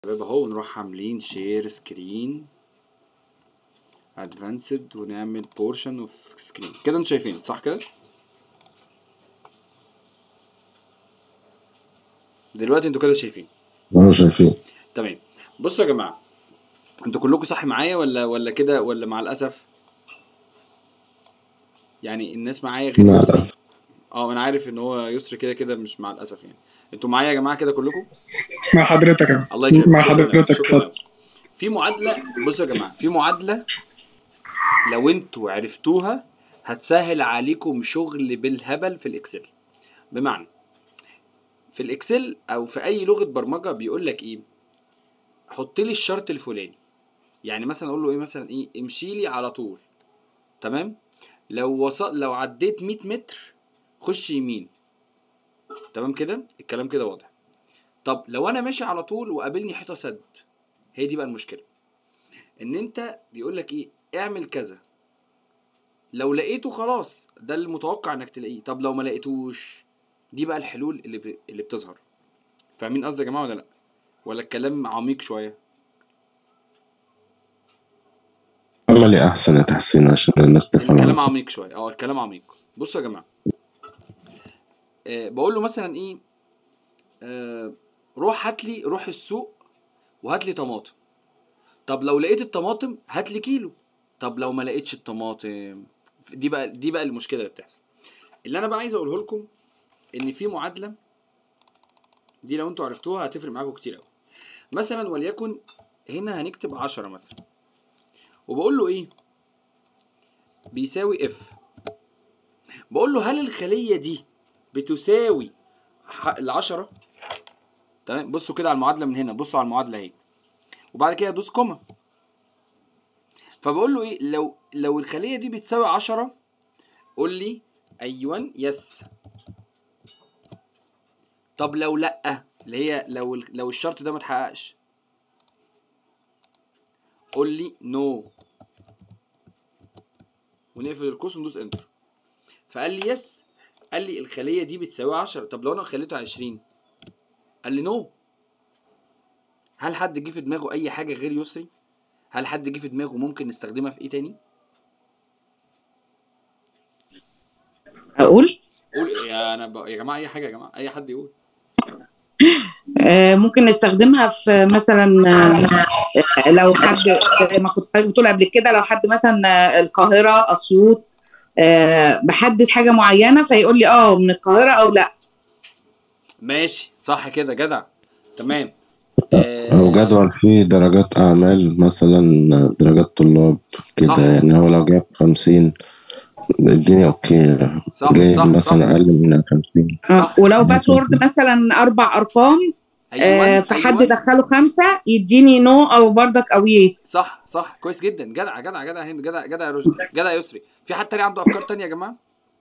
شباب اهو ونروح عاملين شير سكرين ادفانسد ونعمل بورشن اوف سكرين كده انتوا شايفين صح كده دلوقتي انتوا كده شايفين اه شايفين تمام بصوا يا جماعه انتوا كلكم صح معايا ولا ولا كده ولا مع الاسف يعني الناس معايا غير مع يسري الأسف. اه انا عارف ان هو يسري كده كده مش مع الاسف يعني انتوا معايا يا جماعه كده كلكم مع حضرتك يا الله يكرمك مع شكراً لك، حضرتك شكراً لك. اتفضل في معادله بصوا يا جماعه في معادله لو انتوا عرفتوها هتسهل عليكم شغل بالهبل في الاكسل بمعنى في الاكسل او في اي لغه برمجه بيقول لك ايه حط لي الشرط الفلاني يعني مثلا اقول له ايه مثلا ايه امشي لي على طول تمام لو وصل لو عديت 100 متر خش يمين تمام كده الكلام كده واضح طب لو انا ماشي على طول وقابلني حيطه سد هي دي بقى المشكله ان انت بيقول لك ايه اعمل كذا لو لقيته خلاص ده المتوقع انك تلاقيه طب لو ما لقيتوش دي بقى الحلول اللي ب... اللي بتظهر فاهمين قصدي يا جماعه ولا لا ولا الكلام عميق شويه عملي احسن يا تحسين عشان الناس تفهم الكلام أكتر. عميق شويه اه الكلام عميق بصوا يا جماعه آه بقول له مثلا ايه آه روح هات لي روح السوق وهات لي طماطم طب لو لقيت الطماطم هات لي كيلو طب لو ما لقيتش الطماطم دي بقى دي بقى المشكله اللي بتحصل اللي انا بقى عايز اقوله لكم ان في معادله دي لو انتوا عرفتوها هتفرق معاكم كتير قوي مثلا وليكن هنا هنكتب 10 مثلا وبقول له ايه بيساوي اف بقول له هل الخليه دي بتساوي ح- العشرة تمام بصوا كده على المعادله من هنا بصوا على المعادله اهي وبعد كده ادوس كوما فبقول له ايه لو لو الخليه دي بتساوي 10 قول لي ايوه يس طب لو لا اللي هي لو ال- لو الشرط ده ما اتحققش قول لي نو ونقفل القوس وندوس انتر فقال لي يس قال لي الخليه دي بتساوي 10 طب لو انا خليته 20 قال لي نو هل حد جه في دماغه اي حاجه غير يسري هل حد جه في دماغه ممكن نستخدمها في ايه تاني اقول قول يا انا ب... يا جماعه اي حاجه يا جماعه اي حد يقول آه، ممكن نستخدمها في مثلا آه، لو حد زي ما كنت حضرتك بتقول قبل كده لو حد مثلا آه، القاهره اسيوط آه، بحدد حاجه معينه فيقول لي اه من القاهره او لا ماشي صح كده جدع تمام او جدول فيه درجات اعمال مثلا درجات طلاب كده صح. يعني هو لو جاب 50 الدنيا اوكي صح جايب صح مثلا صح اقل من 50 آه، ولو باسورد مثلا اربع ارقام آه، فحد دخله خمسه يديني نو او بردك او يس صح صح كويس جدا جدع جدع جدع هند جدع جدع يا رشدي جدع يا يسري في حد تاني عنده افكار تانية يا جماعه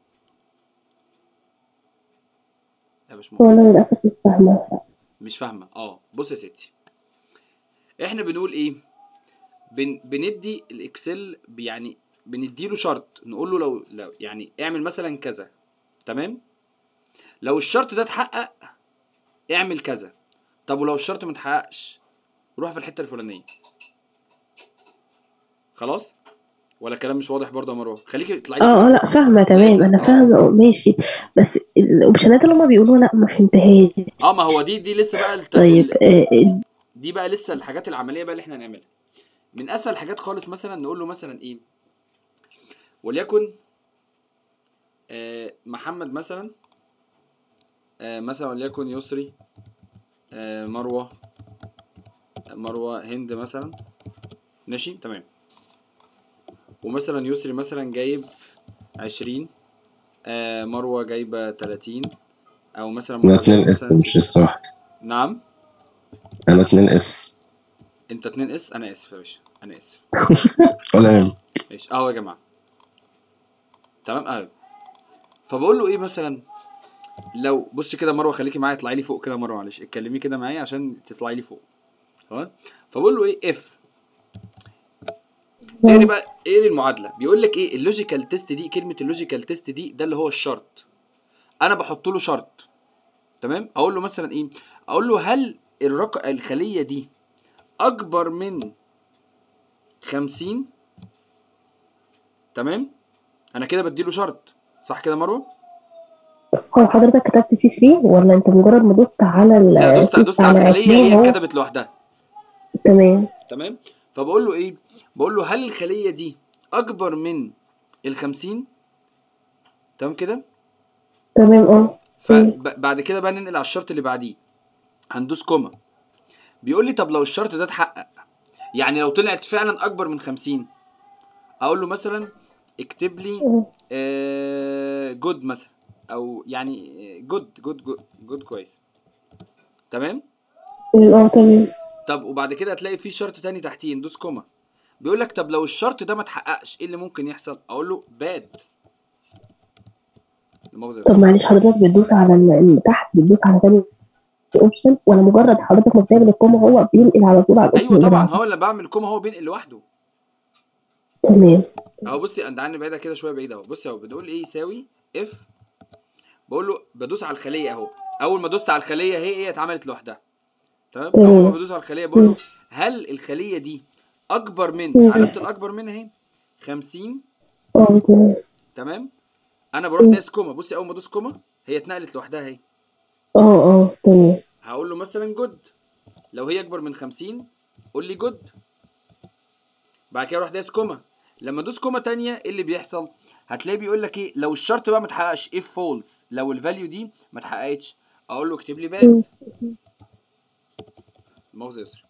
يا باشمهندس والله للأسف مش فاهمة مش فاهمه اه بص يا ستي احنا بنقول ايه بن بندي الاكسل يعني بنديله شرط نقول له لو, لو يعني اعمل مثلا كذا تمام لو الشرط ده اتحقق اعمل كذا طب ولو الشرط ما اتحققش روح في الحته الفلانيه خلاص ولا كلام مش واضح برضه يا مروه خليكي اطلعي اه اه لا فاهمة تمام أنا آه. فاهمة ماشي بس الأوبشنات اللي هما بيقولوها لا ما فهمتهاش اه ما هو دي دي لسه بقى الت... طيب آه، دي بقى لسه الحاجات العمليه بقى اللي احنا هنعملها من اسهل حاجات خالص مثلا نقول له مثلا ايه وليكن آه محمد مثلا آه مثلا وليكن يسري آه مروه مروه هند مثلا ماشي تمام ومثلا يسري مثلا جايب عشرين آه مروه جايبه تلاتين او مثلا انا مروة اتنين جايبة اس مثلا مش اس واحد نعم انا اتنين اس انت اتنين اس انا اسف يا باشا انا اسف ولا يهم ماشي اهو يا جماعه تمام اهو فبقول له ايه مثلا لو بص كده مروه خليكي معايا اطلعي لي فوق كده مروه معلش اتكلمي كده معايا عشان تطلعي لي فوق تمام فبقول له ايه اف تاني بقى ايه المعادله بيقول لك ايه اللوجيكال تيست دي كلمه اللوجيكال تيست دي ده اللي هو الشرط انا بحط له شرط تمام اقول له مثلا ايه اقول له هل الرق... الخليه دي اكبر من 50 تمام انا كده بديله شرط صح كده مروه هو حضرتك كتبت سي 3 ولا انت مجرد ما دوست على ال لا دوست دوست على الخليه اتنين هي هو- اتكتبت لوحدها تمام تمام فبقول له ايه بقول له هل الخليه دي اكبر من ال 50 تمام كده تمام اه فبعد كده بقى ننقل على الشرط اللي بعديه هندوس كوما بيقول لي طب لو الشرط ده اتحقق يعني لو طلعت فعلا اكبر من 50 اقول له مثلا اكتب لي آه جود مثلا او يعني جود جود جود جود كويس تمام اه تمام طب وبعد كده هتلاقي في شرط تاني تحتيه ندوس كوما بيقول لك طب لو الشرط ده ما اتحققش ايه اللي ممكن يحصل اقول له باد المؤاخذة طب معلش حضرتك بتدوس على ال- اللي تحت بتدوس على تاني اوبشن ولا مجرد حضرتك ما بتعمل الكوم هو بينقل على طول على الاوبشن ايوه اللي طبعا بعده؟ هو اللي بعمل كوما هو بينقل لوحده تمام اهو بصي انت عني بعيده كده شويه بعيد اهو بصي اهو بتقول ايه يساوي اف بقول له بدوس على الخليه اهو اول ما دوست على الخليه هي ايه اتعملت لوحدها تمام مم. اول ما بدوس على الخليه بقول له هل الخليه دي اكبر من مم. علامه الاكبر من اهي 50 اه تمام تمام انا بروح دايس كوما بصي اول ما ادوس كوما هي اتنقلت لوحدها اهي اه اه تمام هقول له مثلا جود لو هي اكبر من 50 قول لي جود بعد كده اروح دايس كوما لما ادوس كوما تانية ايه اللي بيحصل هتلاقيه بيقول لك ايه لو الشرط بقى ما اتحققش اف فولس لو الفاليو دي ما اتحققتش اقول له اكتب لي باد مؤاخذة يسرا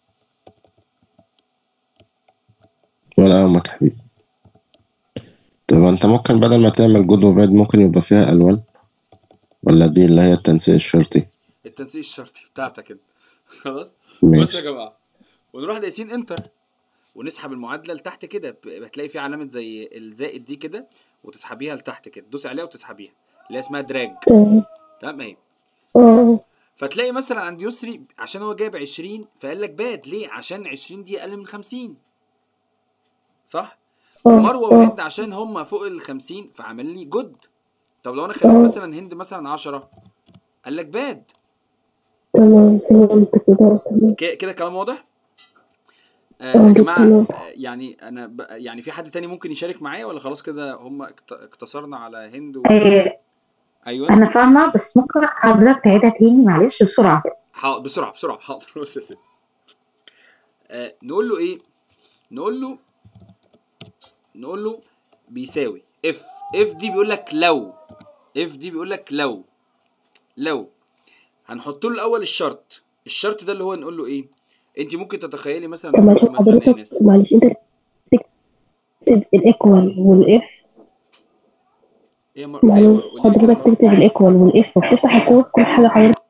ولا أمك حبيبي طب انت ممكن بدل ما تعمل جود وباد ممكن يبقى فيها الوان ولا دي اللي هي التنسيق الشرطي التنسيق الشرطي بتاعتك كده خلاص بصوا يا ماشي جماعه ونروح دايسين انتر ونسحب المعادله لتحت كده ب- هتلاقي في علامه زي الزائد دي كده وتسحبيها لتحت كده تدوس عليها وتسحبيها اللي هي اسمها دراج تمام تمام اهي اه فتلاقي مثلا عند يسري عشان هو جايب 20 فقال لك باد ليه عشان 20 دي اقل من 50 صح اه ومروه اه وهند عشان هم فوق ال 50 فعمل لي جود طب لو انا خليت اه. مثلا هند مثلا 10 قال لك باد تمام فهمت كده تمام ك- كده كلام واضح آه اه يا ده جماعه كلام. آه يعني انا ب... يعني في حد تاني ممكن يشارك معايا ولا خلاص كده هم اكت- اقتصرنا على هند و... آه، ايوه انا فاهمه بس ممكن حضرتك تعيدها تاني معلش بسرعه حاضر بسرعه بسرعه حاضر بص يا ستي آه نقول له ايه نقول له نقول له بيساوي اف اف دي بيقول لك لو اف دي بيقول لك لو لو هنحط له الاول الشرط الشرط ده اللي هو نقول له ايه انت ممكن تتخيلي مثلا طب نقول معلش له مثلا يا ناس حضرتك معلش انت تكتب الايكوال والاف ايه مر... في إيه؟ معلش قولي لي كده حضرتك مرة. تكتب الايكوال والاف وبتفتح القوس كل حاجه حضرتك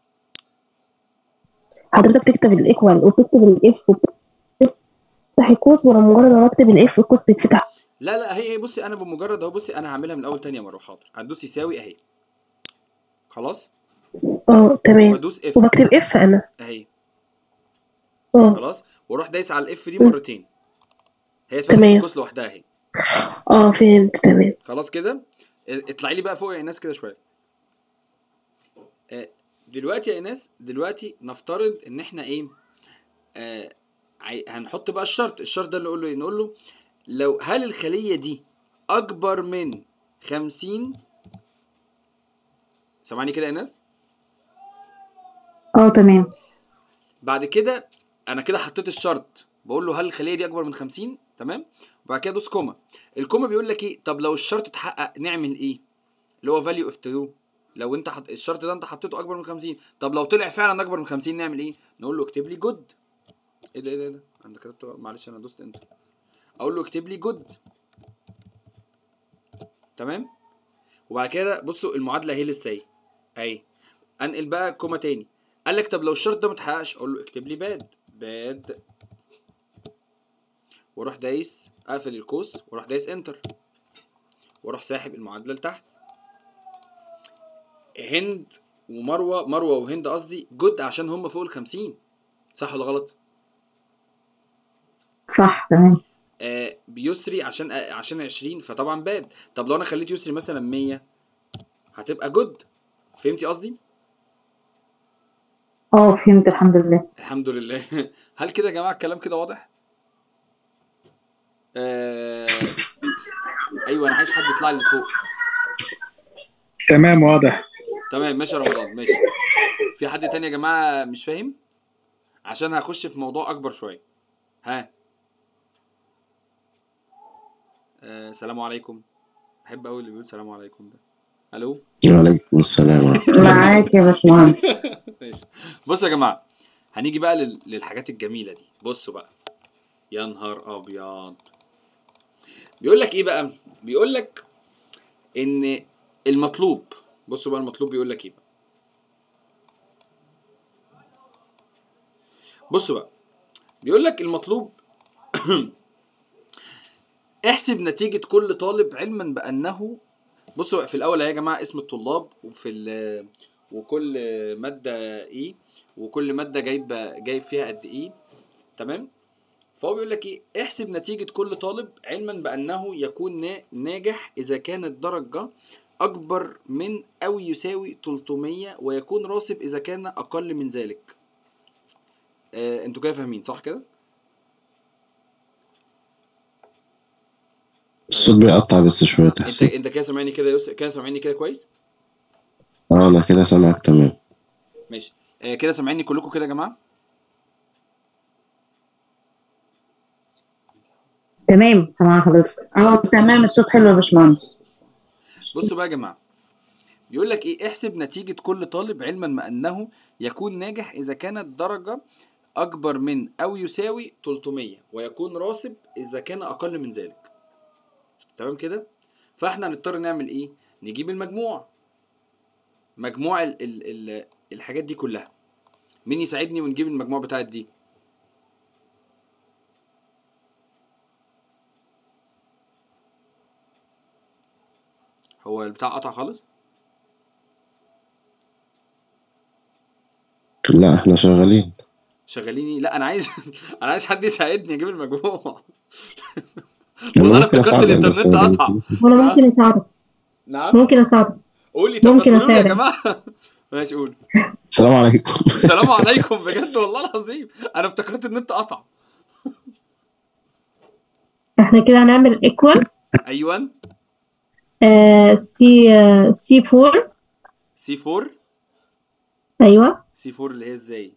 حضرتك تكتب الايكوال وتكتب الاف وتفتح القوس ولما مجرد ما اكتب الاف القوس بيتفتح لا لا هي هي بصي انا بمجرد اهو بصي انا هعملها من الاول تاني يا مروه حاضر هتدوس يساوي اهي خلاص اه تمام وادوس اف وبكتب اف انا اهي اه خلاص واروح دايس على الاف دي مرتين هي اتفتحت تمام. القوس لوحدها اهي اه فهمت تمام خلاص كده اطلعي لي بقى فوق يا ايناس كده شويه آه، دلوقتي يا ايناس دلوقتي نفترض ان احنا ايه آه عي- هنحط بقى الشرط الشرط ده اللي نقول له ايه نقول له لو هل الخليه دي اكبر من 50 سامعني كده يا ايناس اه تمام بعد كده انا كده حطيت الشرط بقول له هل الخليه دي اكبر من 50 تمام وبعد كده دوس كوما الكوما بيقول لك ايه طب لو الشرط اتحقق نعمل ايه اللي هو فاليو اوف ترو لو انت حط... الشرط ده انت حطيته اكبر من 50 طب لو طلع فعلا اكبر من 50 نعمل ايه نقول له اكتب لي جود ايه ده ايه ده, إيه ده؟ انا كتبت غلط. معلش انا دوست انت اقول له اكتب لي جود تمام وبعد كده بصوا المعادله اهي لسه اهي اهي انقل بقى كوما تاني قال لك طب لو الشرط ده ما اتحققش اقول له اكتب لي باد باد واروح دايس اقفل القوس واروح دايس انتر واروح ساحب المعادله لتحت هند ومروه مروه وهند قصدي جود عشان هم فوق ال 50 صح ولا غلط؟ صح تمام آه بيسري عشان آه عشان 20 فطبعا باد طب لو انا خليت يسري مثلا 100 هتبقى جود فهمتي قصدي؟ اه فهمت الحمد لله الحمد لله هل كده يا جماعه الكلام كده واضح آه... ايوه انا عايز حد يطلع لي فوق تمام واضح تمام ماشي يا رمضان ماشي في حد تاني يا جماعه مش فاهم عشان هخش في موضوع اكبر شويه ها آه سلام عليكم بحب قوي اللي بيقول سلام عليكم ده الو وعليكم السلام ورحمة الله. معاك يا باشمهندس ماشي بصوا يا جماعه هنيجي بقى لل... للحاجات الجميله دي بصوا بقى يا نهار ابيض بيقول لك ايه بقى بيقول لك ان المطلوب بصوا بقى المطلوب بيقول لك ايه بقى بصوا بقى بيقول لك المطلوب احسب نتيجة كل طالب علما بأنه بصوا في الأول يا جماعة اسم الطلاب وفي ال وكل مادة ايه وكل مادة جايبة جايب فيها قد ايه تمام فهو بيقول لك ايه احسب نتيجة كل طالب علما بأنه يكون نا- ناجح إذا كانت درجة أكبر من أو يساوي 300 ويكون راسب إذا كان أقل من ذلك آه، انتوا كده فاهمين صح كده؟ الصوت بيقطع بس شوية انت تحسين انت كده سامعني كده يا يوسف كده سامعني كده كويس؟ اه انا كده سامعك تمام ماشي آه كده سامعيني كلكم كده يا جماعه؟ تمام سامعة حضرتك اه تمام الصوت حلو يا باشمهندس بصوا بقى يا جماعه بيقول لك ايه احسب نتيجة كل طالب علما ما انه يكون ناجح اذا كانت درجة اكبر من او يساوي 300 ويكون راسب اذا كان اقل من ذلك تمام كده فاحنا هنضطر نعمل ايه نجيب المجموع مجموع ال ال ال الحاجات دي كلها مين يساعدني ونجيب المجموع بتاعت دي هو البتاع قطع خالص لا احنا شغالين شغاليني لا انا عايز انا عايز حد يساعدني اجيب المجموع أنا والله انا ممكن افتكرت أساعدك بس الانترنت أنا قطع وانا ممكن اساعدك نعم ممكن اساعدك قولي طب ما ممكن تقولوا لي يا أساعدك. جماعه ماشي قول السلام عليكم السلام عليكم بجد والله العظيم انا افتكرت ان انت قطع احنا كده هنعمل ايكوال ايوه سي سي 4 سي 4 ايوه سي 4 اللي هي ازاي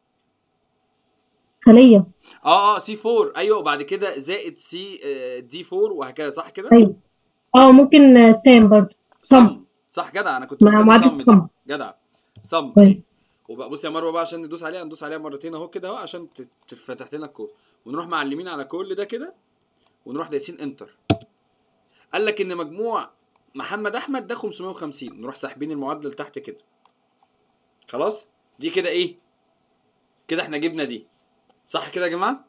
خلية اه اه سي 4 ايوه وبعد كده زائد سي دي 4 وهكذا صح كده ايوه اه ممكن سام برضه صم صم صح جدع انا كنت مع مستني معادلة صم دي. صم جدع صم طيب. وبقى بص يا مروه بقى عشان ندوس عليها ندوس عليها مرتين اهو كده اهو عشان تت- تتفتح لنا الكود ونروح معلمين على كل ده كده ونروح دايسين انتر قال لك ان مجموع محمد احمد ده 550 نروح ساحبين المعادله لتحت كده خلاص دي كده ايه كده احنا جبنا دي صح كده يا جماعه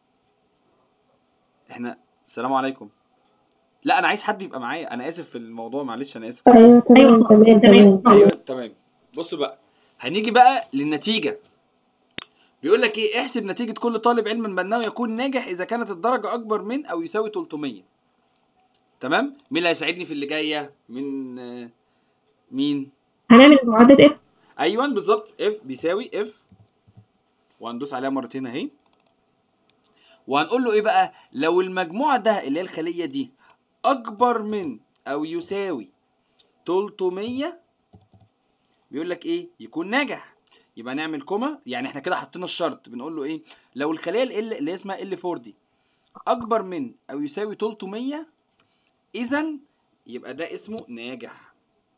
احنا السلام عليكم لا انا عايز حد يبقى معايا انا اسف في الموضوع معلش انا اسف ايوه تمام أيوة، تمام تمام. تمام ايوه تمام بصوا بقى هنيجي بقى للنتيجه بيقول لك ايه احسب نتيجه كل طالب علما بانه يكون ناجح اذا كانت الدرجه اكبر من او يساوي 300 تمام مين اللي هيساعدني في اللي جايه من آه، مين هنعمل معادلة اف ايوه بالظبط اف بيساوي اف وهندوس عليها مرتين اهي وهنقول له ايه بقى لو المجموع ده اللي هي الخليه دي اكبر من او يساوي 300 بيقول لك ايه يكون ناجح يبقى نعمل كوما يعني احنا كده حطينا الشرط بنقول له ايه لو الخليه ال اللي هي اسمها ال 4 دي اكبر من او يساوي 300 اذا يبقى ده اسمه ناجح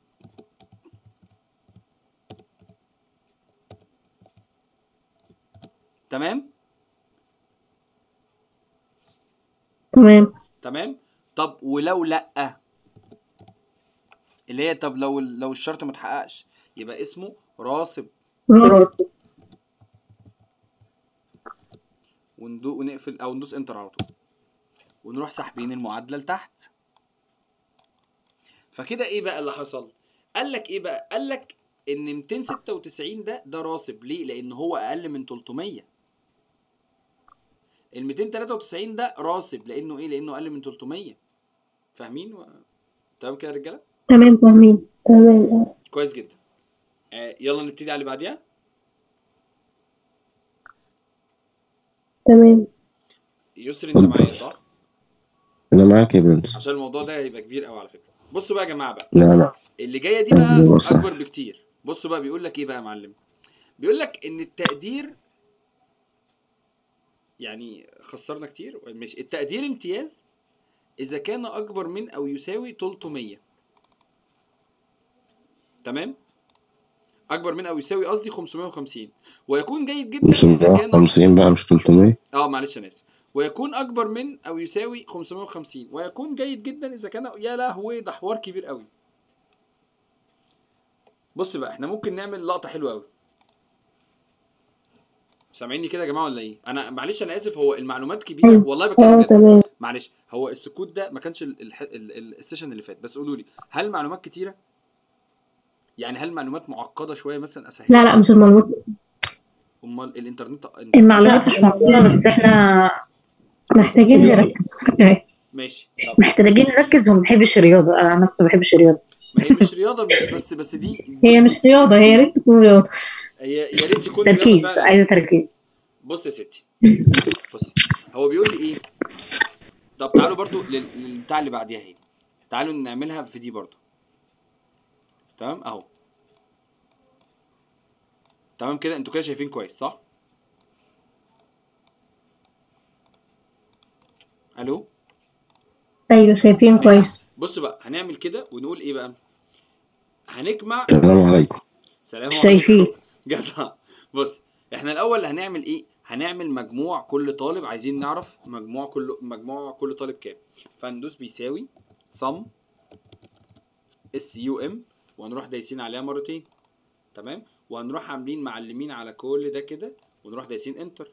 تمام تمام تمام طب ولو لا اللي هي طب لو لو الشرط ما اتحققش يبقى اسمه راسب راسب وندو ونقفل او ندوس انتر على طول ونروح ساحبين المعادله لتحت فكده ايه بقى اللي حصل قال لك ايه بقى قال لك ان 296 ده ده راسب ليه لان هو اقل من 300 ال 293 ده راسب لانه ايه لانه اقل من 300 فاهمين و... تمام كده يا رجاله تمام فاهمين تمام كويس جدا آه يلا نبتدي على اللي بعديها تمام يسري انت اتفضل. معايا صح انا معاك يا برنس عشان الموضوع ده هيبقى كبير قوي على فكره بصوا بقى يا جماعه بقى لا لا اللي جايه دي بقى أيوة صح. اكبر بكتير بصوا بقى بيقول لك ايه بقى يا معلم بيقول لك ان التقدير يعني خسرنا كتير مش التقدير امتياز اذا كان اكبر من او يساوي 300 تمام اكبر من او يساوي قصدي 550 ويكون جيد جدا اذا كان 550 بقى مش 300 اه معلش انا اسف ويكون اكبر من او يساوي 550 ويكون جيد جدا اذا كان يا لهوي ده حوار كبير قوي بص بقى احنا ممكن نعمل لقطه حلوه قوي سامعيني كده يا جماعه ولا ايه انا معلش انا اسف هو المعلومات كبيره أيوة. والله بتكلم اه جد تمام معلش هو السكوت ده ما كانش ال- الح- ال- ال- السيشن اللي فات بس قولوا لي هل معلومات كتيره يعني هل معلومات معقده شويه مثلا اسهل لا لا مش المعلومات امال الانترنت المعلومات مش معقولة بس احنا محتاجين نركز ماشي طب محتاجين نركز وما بنحبش الرياضة انا عن نفسي ما بحبش الرياضة ما هي مش رياضه بس بس بس دي هي مش رياضة هي يا ريت تكون رياضة هي يا ريت يكون رياضة تركيز فعلاً. عايزة تركيز بص يا ستي بص هو بيقول لي ايه طب تعالوا برضو لل- للبتاع اللي بعديها اهي تعالوا نعملها في دي برضو تمام اهو تمام كده انتوا كده شايفين كويس صح الو ايوه شايفين كويس بص بقى هنعمل كده ونقول ايه بقى هنجمع السلام عليكم سلام شايفين. عليكم جدع بص احنا الاول هنعمل ايه هنعمل مجموع كل طالب عايزين نعرف مجموع كل مجموع كل طالب كام فندوس بيساوي sum اس يو ام وهنروح دايسين عليها مرتين تمام وهنروح عاملين معلمين على كل ده كده ونروح دايسين انتر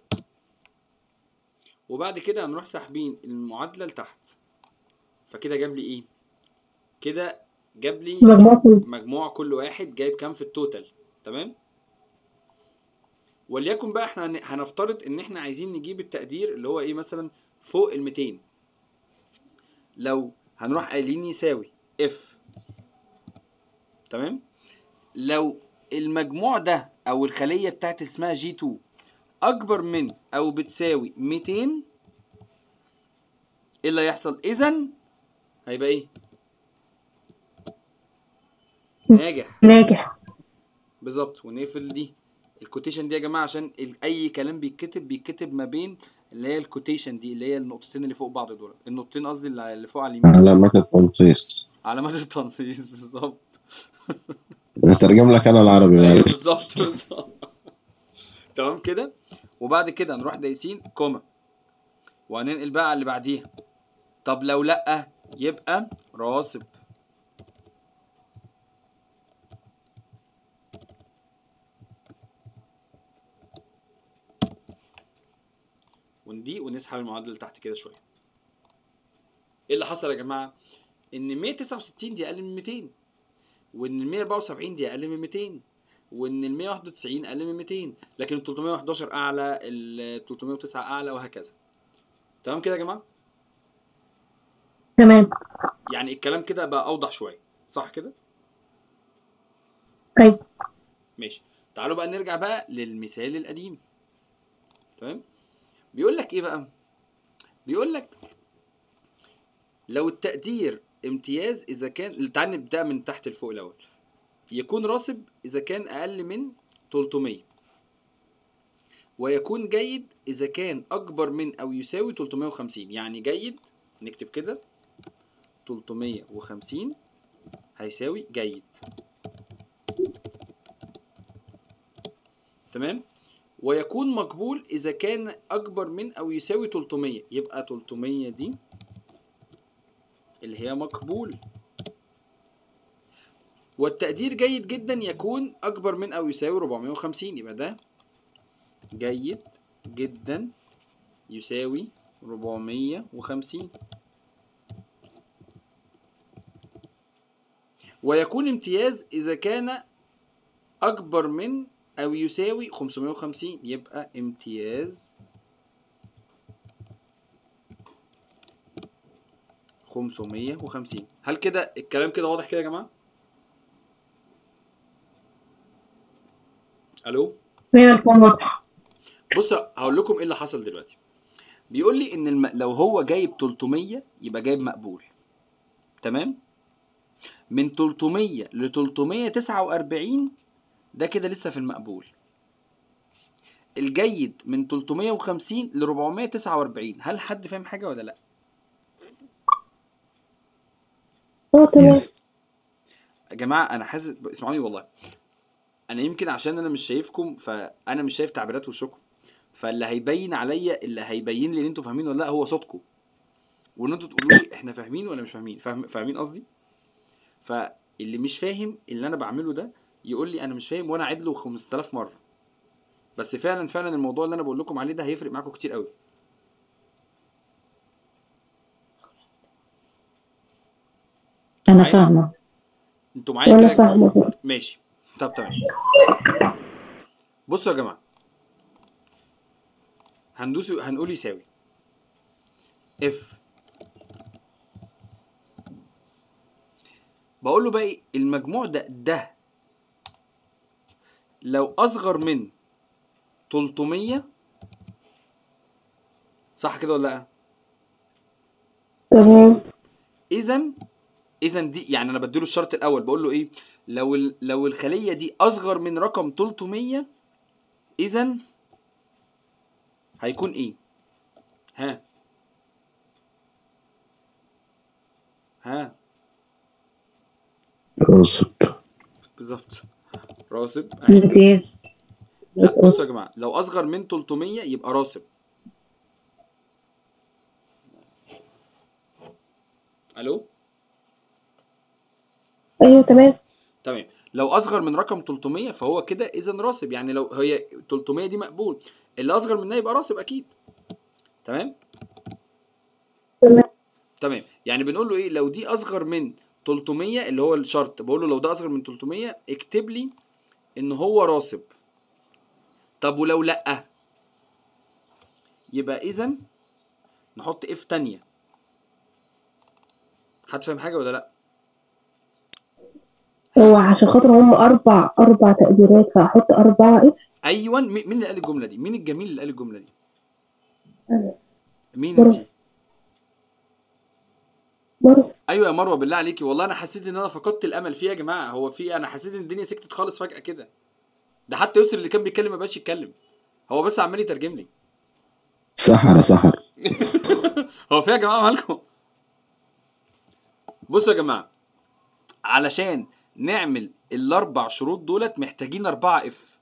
وبعد كده هنروح ساحبين المعادله لتحت فكده جاب لي ايه كده جاب لي مجموعة كل مجموع كل واحد جايب كام في التوتال تمام وليكن بقى احنا هن- هنفترض ان احنا عايزين نجيب التقدير اللي هو ايه مثلا فوق ال 200 لو هنروح قايلين يساوي اف تمام لو المجموع ده او الخليه بتاعت اسمها جي 2 اكبر من او بتساوي 200 ايه اللي هيحصل اذا هيبقى ايه ناجح ناجح بالظبط ونقفل دي الكوتيشن دي يا جماعه عشان ال- اي كلام بيتكتب بيتكتب ما بين اللي هي الكوتيشن دي اللي هي النقطتين اللي فوق بعض دول النقطتين قصدي اللي اللي فوق على اليمين علامات التنصيص علامات التنصيص بالظبط هترجم لك انا العربي ايوه معلش بالظبط بالظبط تمام كده وبعد كده نروح دايسين كوما وهننقل بقى على اللي بعديها طب لو لا يبقى راسب وندي ونسحب المعادله لتحت كده شويه ايه اللي حصل يا جماعه ان 169 دي اقل من 200 وان ال 174 دي اقل من 200 وان ال 191 اقل من 200 لكن ال 311 اعلى ال 309 اعلى وهكذا تمام كده يا جماعه تمام يعني الكلام كده بقى اوضح شويه صح كده طيب ماشي تعالوا بقى نرجع بقى للمثال القديم تمام بيقول لك ايه بقى بيقول لك لو التقدير امتياز اذا كان تعال نبدا من تحت لفوق الاول يكون راسب اذا كان اقل من 300 ويكون جيد اذا كان اكبر من او يساوي 350 يعني جيد نكتب كده 350 هيساوي جيد تمام ويكون مقبول اذا كان اكبر من او يساوي 300 يبقى 300 دي اللي هي مقبول والتقدير جيد جدا يكون اكبر من او يساوي 450 يبقى ده جيد جدا يساوي 450 ويكون امتياز اذا كان اكبر من او يساوي 550 يبقى امتياز 550 هل كده الكلام كده واضح كده يا جماعه الو هي الكون واضح بص هقول لكم ايه اللي حصل دلوقتي بيقول لي ان الم... لو هو جايب 300 يبقى جايب مقبول تمام من 300 ل 349 ده كده لسه في المقبول الجيد من 350 ل 449 هل حد فاهم حاجه ولا لا اه تمام يا جماعه انا حاسس اسمعوني والله انا يمكن عشان انا مش شايفكم فانا مش شايف تعبيرات وشكم فاللي هيبين عليا اللي هيبين لي ان انتوا فاهمين ولا لا هو صوتكم وان انتوا تقولوا لي احنا فاهمين ولا مش فاهمين فاهم فاهمين قصدي فاللي مش فاهم اللي انا بعمله ده يقول لي انا مش فاهم وانا اعيد له 5000 مره بس فعلا فعلا الموضوع اللي انا بقول لكم عليه ده هيفرق معاكم كتير قوي انا معايا؟ فاهمه انتوا معايا وانا كده فاهمة ماشي طب تمام بصوا يا جماعه هندوس هنقول يساوي اف بقول له بقى ايه المجموع ده ده لو اصغر من 300 صح كده ولا لا تمام اذا اذا دي يعني انا بديله الشرط الاول بقول له ايه لو ال- لو الخليه دي اصغر من رقم 300 اذا هيكون ايه ها ها راسب بالظبط راسب أهي. ممتاز لا بس بصوا يا جماعه لو اصغر من 300 يبقى راسب الو ايوه تمام تمام لو اصغر من رقم 300 فهو كده اذا راسب يعني لو هي 300 دي مقبول اللي اصغر منها يبقى راسب اكيد تمام تمام. تمام يعني بنقول له ايه لو دي اصغر من 300 اللي هو الشرط بقول له لو ده اصغر من 300 اكتب لي ان هو راسب طب ولو لا يبقى اذا نحط اف تانية حد فاهم حاجه ولا لا هو عشان خاطر هم اربع اربع تقديرات فاحط اربعة اف ايوه مي- مين اللي قال الجمله دي مين الجميل اللي قال الجمله دي أنا. مين مروة. انت برضه ايوه يا مروه بالله عليكي والله انا حسيت ان انا فقدت الامل فيه يا جماعه هو في انا حسيت ان الدنيا سكتت خالص فجاه كده ده حتى يسر اللي كان بيتكلم ما بقاش يتكلم هو بس عمال يترجم لي سحر سحر هو في يا جماعه مالكم بصوا يا جماعه علشان نعمل الاربع شروط دولت محتاجين اربعة اف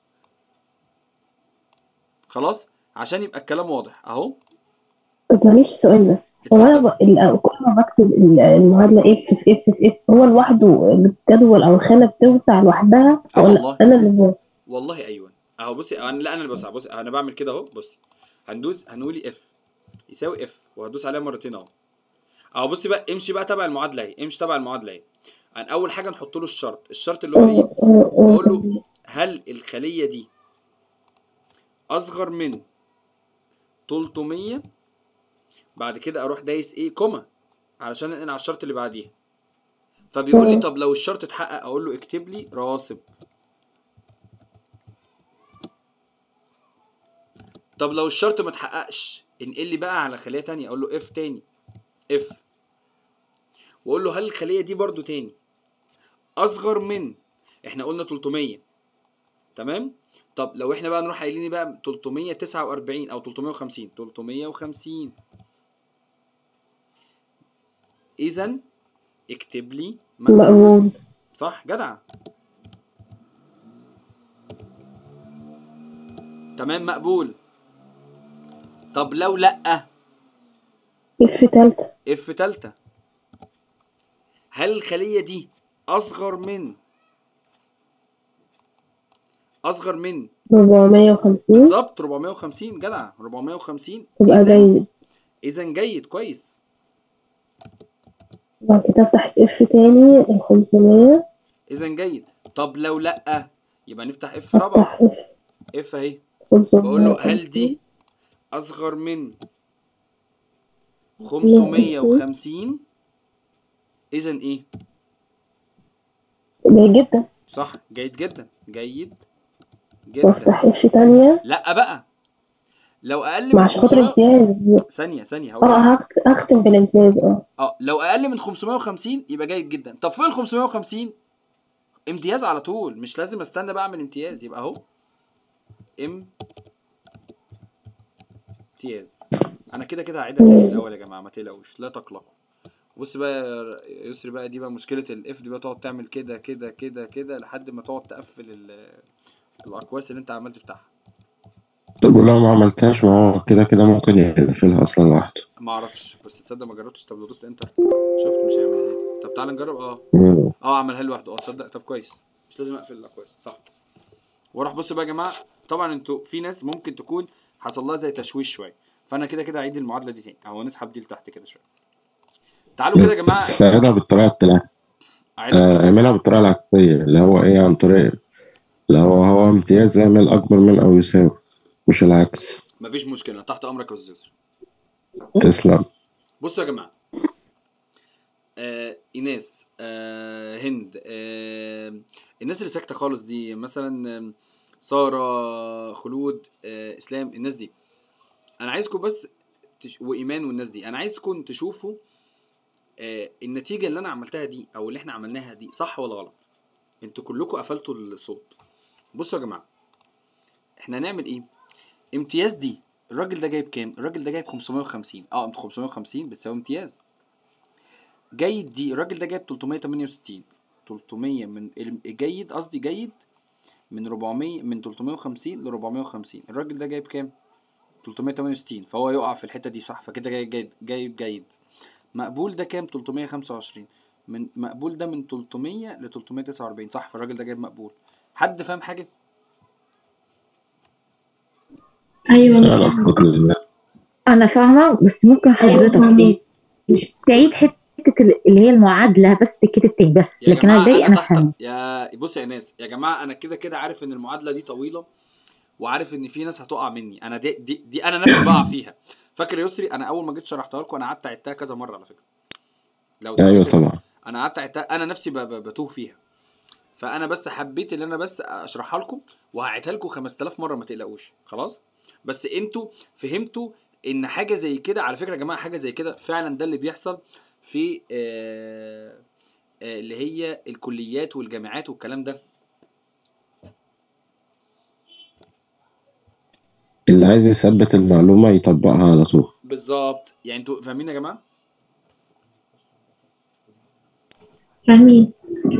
خلاص عشان يبقى الكلام واضح اهو طب معلش سؤال بس هو انا ب... ال- كل ما بكتب ال- المعادله اف في اف في اف هو لوحده الجدول او الخانه بتوسع لوحدها آه ولا والله. انا اللي ب... والله ايوه اهو بصي انا لا انا اللي بوسع بصي انا بعمل كده اهو بصي هندوس هنقول اف يساوي اف وهدوس عليها مرتين اهو اهو بصي بقى امشي بقى تبع المعادله اهي امشي تبع المعادله اهي عن اول حاجه نحط له الشرط الشرط اللي هو ايه بقول له هل الخليه دي اصغر من 300 بعد كده اروح دايس ايه كوما علشان انقل على الشرط اللي بعديها فبيقول لي مم. طب لو الشرط اتحقق اقول له اكتب لي راسب طب لو الشرط ما اتحققش انقل لي بقى على خليه تانية اقول له اف تاني اف واقول له هل الخليه دي برضو تاني اصغر من احنا قلنا 300 تمام طب لو احنا بقى نروح قايلين بقى 349 او 350 350 اذا اكتب لي مقبول. مقبول صح جدع تمام مقبول طب لو لا اف تالتة اف تالتة هل الخلية دي اصغر من اصغر من 450 بالظبط 450 جدع 450 يبقى اذا جيد اذا جيد كويس وبعد كده افتح اف تاني ال 500 اذا جيد طب لو لا يبقى نفتح اف رابعة افتح اف اف اهي 500 بقول له هل دي اصغر من 550 اذا ايه جيد جدا صح جيد جدا جيد جدا وافتح اف تانية لا بقى لو اقل من مع خاطر 500 امتياز ثانيه ثانيه هقول اه هخت- هختم بالامتياز اه اه لو اقل من 550 يبقى جيد جدا طب فوق ال 550 امتياز على طول مش لازم استنى بقى اعمل امتياز يبقى اهو ام امتياز انا كده كده هعيدها تاني من الاول يا جماعه ما تقلقوش لا تقلقوا بص بقى يا يسري بقى دي بقى مشكله الاف دي بقى تقعد تعمل كده كده كده كده لحد ما تقعد تقفل ال- الاقواس اللي انت عمال تفتحها طب ولو ما عملتهاش ما هو كده كده ممكن يقفلها اصلا لوحده ما اعرفش بس تصدق ما جربتش طب لو دوست انتر شفت مش هيعملها لي طب تعالى نجرب اه مم. اه عملها لي لوحده اه تصدق طب كويس مش لازم اقفل الاكواس صح واروح بصوا بقى يا جماعه طبعا انتوا في ناس ممكن تكون حصل لها زي تشويش شويه فانا كده كده هعيد المعادله دي تاني اهو نسحب دي لتحت كده شويه تعالوا كده يا جماعه استعيدها بالطريقة التلا- اعيدها آه، اعملها بالطريقة العكسية اللي هو ايه عن طريق اللي هو هو امتياز اعمل أكبر من أو يساوي مش العكس مفيش مشكله تحت امرك يا استاذ يسري تسلم بصوا يا جماعه آه ايناس آه هند آه الناس اللي ساكته خالص دي مثلا آم، ساره خلود آه اسلام الناس دي انا عايزكم بس تش... وايمان والناس دي انا عايزكم تشوفوا آه النتيجه اللي انا عملتها دي او اللي احنا عملناها دي صح ولا غلط انتوا كلكم قفلتوا الصوت بصوا يا جماعه احنا هنعمل ايه امتياز دي الراجل ده جايب كام الراجل ده جايب 550 اه انت 550 بتساوي امتياز جيد دي الراجل ده جايب 368 300 من الجيد قصدي جيد من 400 من 350 ل 450 الراجل ده جايب كام 368 فهو يقع في الحته دي صح فكده جايب جيد جايب جيد مقبول ده كام 325 من مقبول ده من 300 ل 349 صح فالراجل ده جايب مقبول حد فاهم حاجه ايوه لا انا لا بفضل الله انا فاهمه بس ممكن حضرتك ايه تعيد حته ال- اللي هي المعادله بس تتكتب تاني بس يا لكن جماعه انا الباقي انا انا تحت فاهمه يا بص يا ناس يا جماعه انا كده كده عارف ان المعادله دي طويله وعارف ان في ناس هتقع مني انا دي دي, دي انا نفسي بقع فيها فاكر يا يسري انا اول ما جيت شرحتها لكم انا قعدت عدتها كذا مره على فكره لو ايوه تفتكر طبعا انا قعدت عدتها انا نفسي ب- ب- بتوه فيها فانا بس حبيت ان انا بس اشرحها لكم وهعيدها لكم 5000 مره ما تقلقوش خلاص بس انتوا فهمتوا ان حاجه زي كده على فكره يا جماعه حاجه زي كده فعلا ده اللي بيحصل في آه آه اللي هي الكليات والجامعات والكلام ده اللي عايز يثبت المعلومة يطبقها على طول بالظبط يعني انتوا فاهمين يا جماعه فاهمين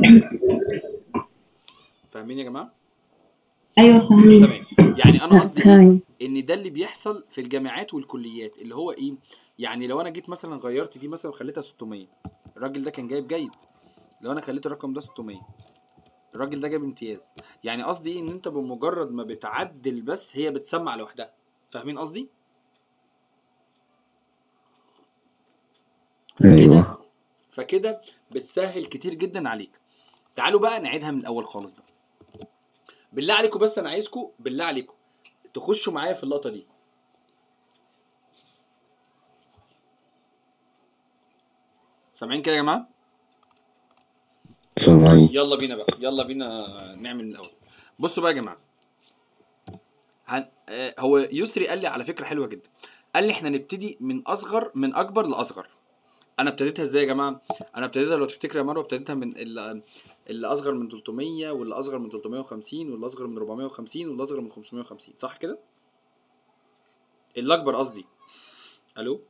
فاهمين يا جماعه ايوه فاهمين تمام يعني انا قصدي ايه تمام ان ده اللي بيحصل في الجامعات والكليات اللي هو ايه يعني لو انا جيت مثلا غيرت دي مثلا وخليتها 600 الراجل ده كان جايب جيد لو انا خليت الرقم ده 600 الراجل ده جايب امتياز يعني قصدي ايه ان انت بمجرد ما بتعدل بس هي بتسمع لوحدها فاهمين قصدي ايوه فكده بتسهل كتير جدا عليك تعالوا بقى نعيدها من الاول خالص بقى بالله عليكم بس انا عايزكم بالله عليكم تخشوا معايا في اللقطه دي سامعين كده يا جماعه سامعين يلا بينا بقى يلا بينا نعمل من الاول بصوا بقى يا جماعه هن... آه، هو يسري قال لي على فكره حلوه جدا قال لي احنا نبتدي من اصغر من اكبر لاصغر انا ابتديتها ازاي يا جماعه انا ابتديتها لو تفتكر يا مروه ابتديتها من ال- اللي اصغر من 300 واللي اصغر من 350 واللي اصغر من 450 واللي اصغر من 550 صح كده الاكبر قصدي الو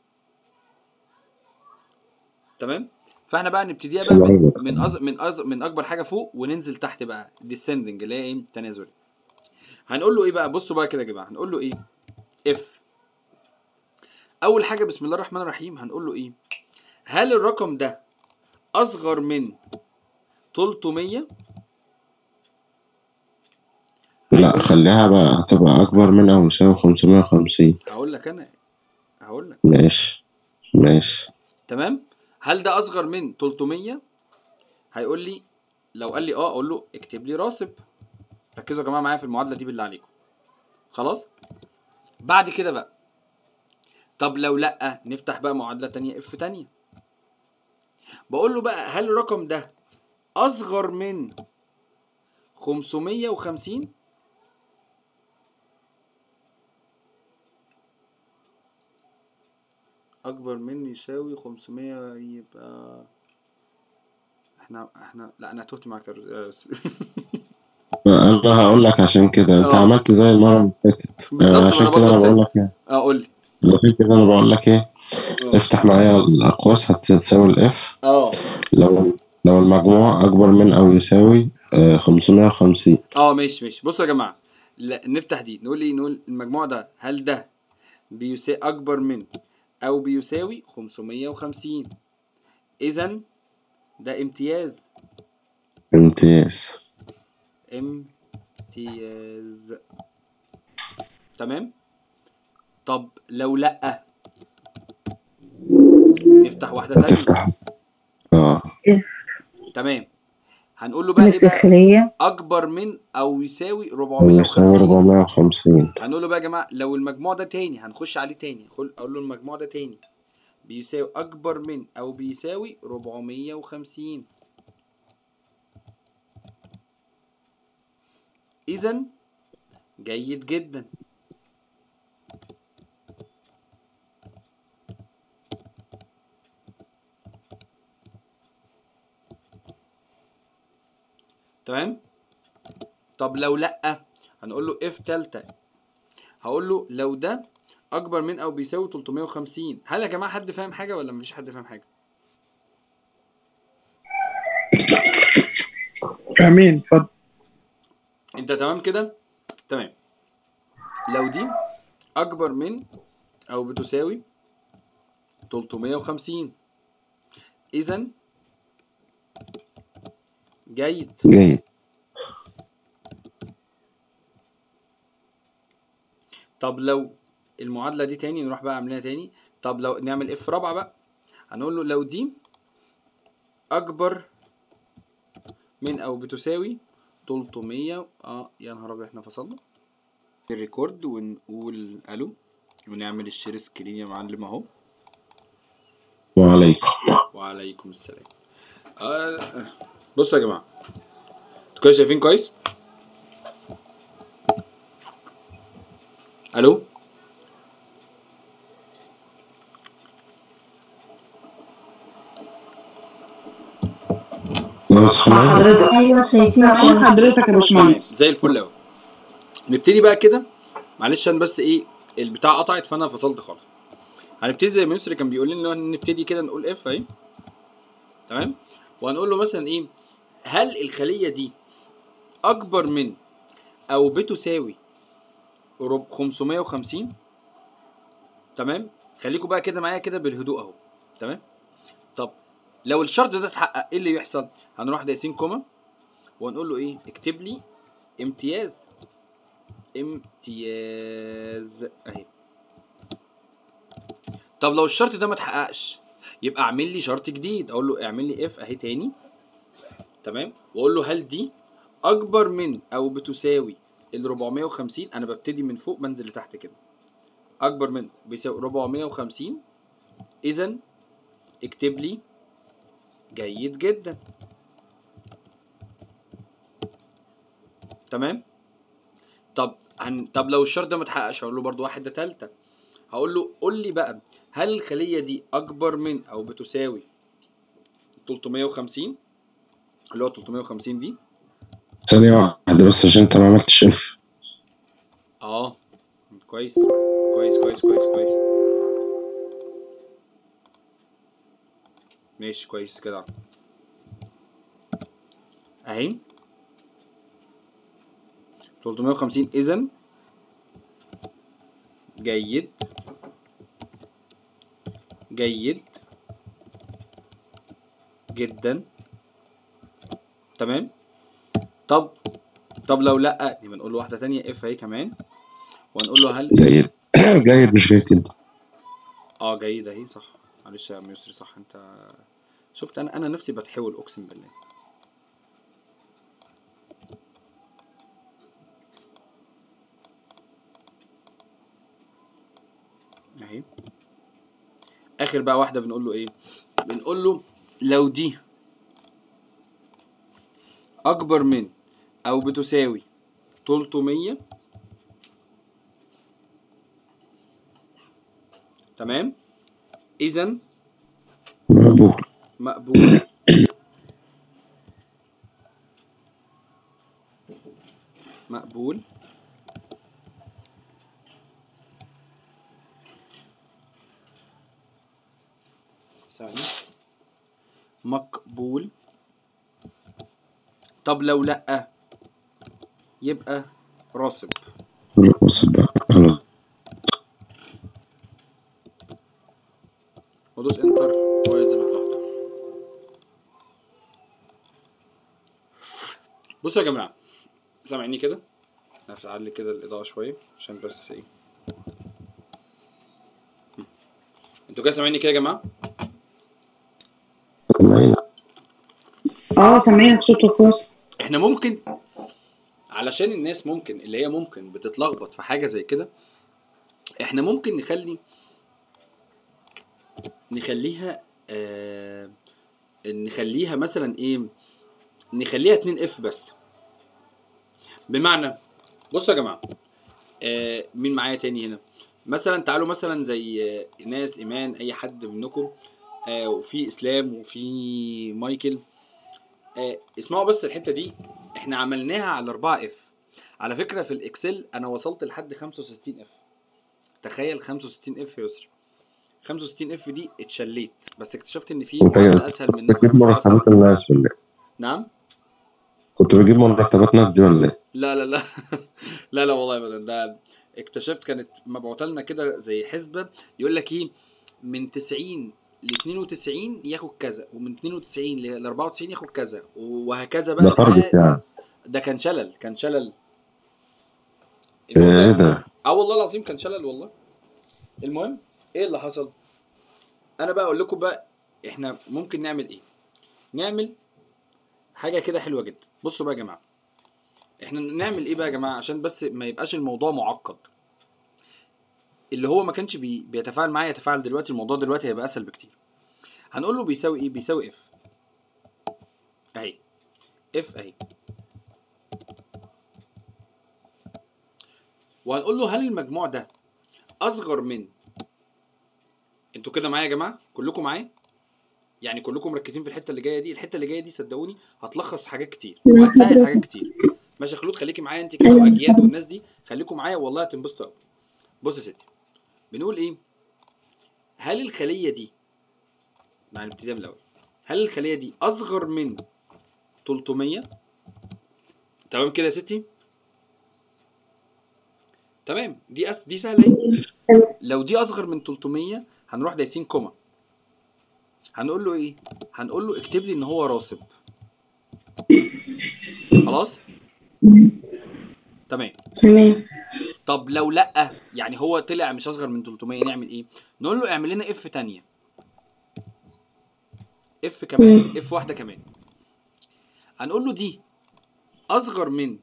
تمام فاحنا بقى نبتديها بقى من سامعين من أز... من أز... من اكبر حاجه فوق وننزل تحت بقى descending اللي هي ايه تنازلي هنقول له ايه بقى بصوا بقى كده يا جماعه هنقول له ايه اف اول حاجه بسم الله الرحمن الرحيم هنقول له ايه هل الرقم ده اصغر من 300 لا خليها بقى تبقى أكبر من أو يساوي 550 هقول لك انا هقول لك ماشي ماشي تمام هل ده اصغر من 300 هيقول لي لو قال لي اه اقول له اكتب لي راسب ركزوا يا جماعه معايا في المعادله دي بالله عليكم خلاص بعد كده بقى طب لو لا نفتح بقى معادله تانية اف تانية بقول له بقى هل الرقم ده اصغر من 550 اكبر من يساوي 500 يبقى احنا احنا لا انا تهت معاك يا رز- انا هقول لك عشان كده انت اه. عملت زي المره اللي فاتت بالظبط، آه، ما عشان أنا كده انا بقول بقول لك ايه اه قول لي عشان كده انا بقول لك ايه اه. افتح معايا الاقواس هتساوي الاف اه لو لو المجموع اكبر من او يساوي آه، 550 اه ماشي ماشي بصوا يا جماعه لا نفتح دي نقول ايه نقول المجموع ده هل ده بيساوي اكبر من او بيساوي 550 اذا ده امتياز امتياز امتياز تمام طب لو لا نفتح واحده تانية هتفتح اه تمام هنقول له بقى نفس ايه بقى الخلية اكبر من او يساوي يساوي 450 450 هنقول له بقى يا جماعه لو المجموع ده تاني هنخش عليه تاني خل- اقول له المجموع ده تاني بيساوي اكبر من او بيساوي 450 اذا جيد جدا تمام طب لو لا هنقول له اف تالتة هقول له لو ده اكبر من او بيساوي 350 هل يا جماعه حد فاهم حاجه ولا مفيش حد فاهم حاجه فاهمين اتفضل انت تمام كده تمام لو دي اكبر من او بتساوي 350 اذا جيد جيد طب لو المعادله دي تاني نروح بقى عاملينها تاني طب لو نعمل اف رابعه بقى هنقول له لو دي اكبر من او بتساوي 300 اه يا نهار ابيض احنا فصلنا الريكورد ونقول الو ونعمل الشير سكرين يا معلم اهو وعليكم وعليكم السلام آه بصوا يا جماعه انتوا كده شايفين كويس الو بس خلاص حضرتك ايوه شايفين سامعين حضرتك يا تمام باشمهندس زي الفل قوي نبتدي بقى كده معلش انا بس ايه البتاع قطعت فانا فصلت خالص هنبتدي زي ما يسري كان بيقول لنا إن نبتدي كده نقول اف اهي تمام وهنقول له مثلا ايه هل الخليه دي اكبر من او بتساوي رب 550 تمام خليكم بقى كده معايا كده بالهدوء اهو تمام طب لو الشرط ده اتحقق ايه اللي يحصل هنروح دايسين كوما وهنقول له ايه اكتب لي امتياز امتياز اهي طب لو الشرط ده ما اتحققش يبقى اعمل لي شرط جديد اقول له اعمل لي اف اهي تاني تمام واقول له هل دي اكبر من او بتساوي ال 450 انا ببتدي من فوق بنزل لتحت كده اكبر من بيساوي 450 اذا اكتب لي جيد جدا تمام طب هن... طب لو الشرط ده ما اتحققش هقول له برضو واحده تالته هقول له قول لي بقى هل الخليه دي اكبر من او بتساوي 350 اللي هو 350 دي ثانية واحدة بس عشان انت ما عملتش اف اه كويس كويس كويس كويس كويس ماشي كويس كده اهي 350 اذا جيد جيد جدا تمام طب طب لو لا يبقى نقول له واحده تانية اف اهي كمان وهنقول له هل جيد جيد مش جيد جدا اه جيد اهي صح معلش يا عم يسري صح انت شفت انا انا نفسي بتحول اقسم بالله اهي اخر بقى واحده بنقول له ايه بنقول له لو دي اكبر من او بتساوي 300 تمام اذا مقبول مقبول مقبول ثانية مقبول طب لو لأ يبقى راسب بص بقى غلط ودوس انتر ويثبت لوحده بصوا يا جماعه سامعيني كده نفس اعلي كده الاضاءه شويه عشان بس ايه انتوا كده سامعيني كده يا جماعه سامعين اه سامعين صوته كويس احنا ممكن علشان الناس ممكن اللي هي ممكن بتتلخبط في حاجه زي كده احنا ممكن نخلي نخليها آه نخليها مثلا ايه نخليها 2 اف بس بمعنى بصوا يا جماعه آه مين معايا تاني هنا مثلا تعالوا مثلا زي آه، ناس ايمان اي حد منكم آه وفي اسلام وفي مايكل آه اسمعوا بس الحته دي احنا عملناها على 4 اف على فكره في الاكسل انا وصلت لحد 65 اف تخيل 65 اف يا يسري 65 اف دي اتشليت بس اكتشفت ان في انت معادله اسهل منها بتجيب 5000. مرتبات الناس ولا ايه؟ نعم كنت بجيب مرتبات ناس دي ولا ايه؟ لا لا لا لا لا والله ابدا ده اكتشفت كانت مبعوثه لنا كده زي حسبه يقول لك ايه من 90 ل 92 ياخد كذا ومن 92 ل 94 ياخد كذا وهكذا بقى ده تارجت يعني ده كان شلل كان شلل ايه ده؟ اه والله العظيم كان شلل والله المهم ايه اللي حصل انا بقى اقول لكم بقى احنا ممكن نعمل ايه نعمل حاجه كده حلوه جدا بصوا بقى يا جماعه احنا نعمل ايه بقى يا جماعه عشان بس ما يبقاش الموضوع معقد اللي هو ما كانش بي... بيتفاعل معايا يتفاعل دلوقتي الموضوع دلوقتي هيبقى اسهل بكتير هنقول له بيساوي ايه بيساوي اف اهي اف اهي وهنقول له هل المجموع ده اصغر من انتوا كده معايا يا جماعه كلكم معايا يعني كلكم مركزين في الحته اللي جايه دي الحته اللي جايه دي صدقوني هتلخص حاجات كتير نعم وهتسهل حضرتك. حاجات كتير ماشي يا خلود خليكي معايا انت كده أيوة. واجياد والناس دي خليكم معايا والله هتنبسطوا قوي بص يا ستي بنقول ايه هل الخليه دي مع الابتداء من الاول هل الخليه دي اصغر من 300 تمام كده يا ستي تمام دي أس... دي سهله اهي لو دي اصغر من 300 هنروح دايسين كوما هنقول له ايه هنقول له اكتب لي ان هو راسب خلاص تمام تمام طب لو لا يعني هو طلع مش اصغر من 300 نعمل ايه نقول له اعمل لنا اف تانية اف كمان اف واحده كمان هنقول له دي اصغر من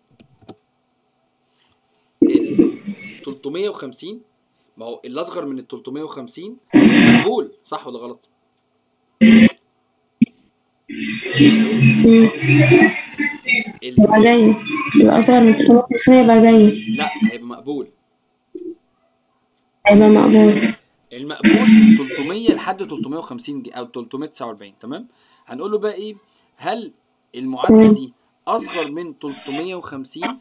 ال 350 ما هو اللي اصغر من ال 350 مقبول صح ولا غلط ال- يبقى جيد الأصغر من 350 يبقى جيد لا هيبقى مقبول هيبقى مقبول المقبول 300 لحد 350 جي- او 349 تمام هنقول له بقى ايه هل المعادله تمام. دي اصغر من 350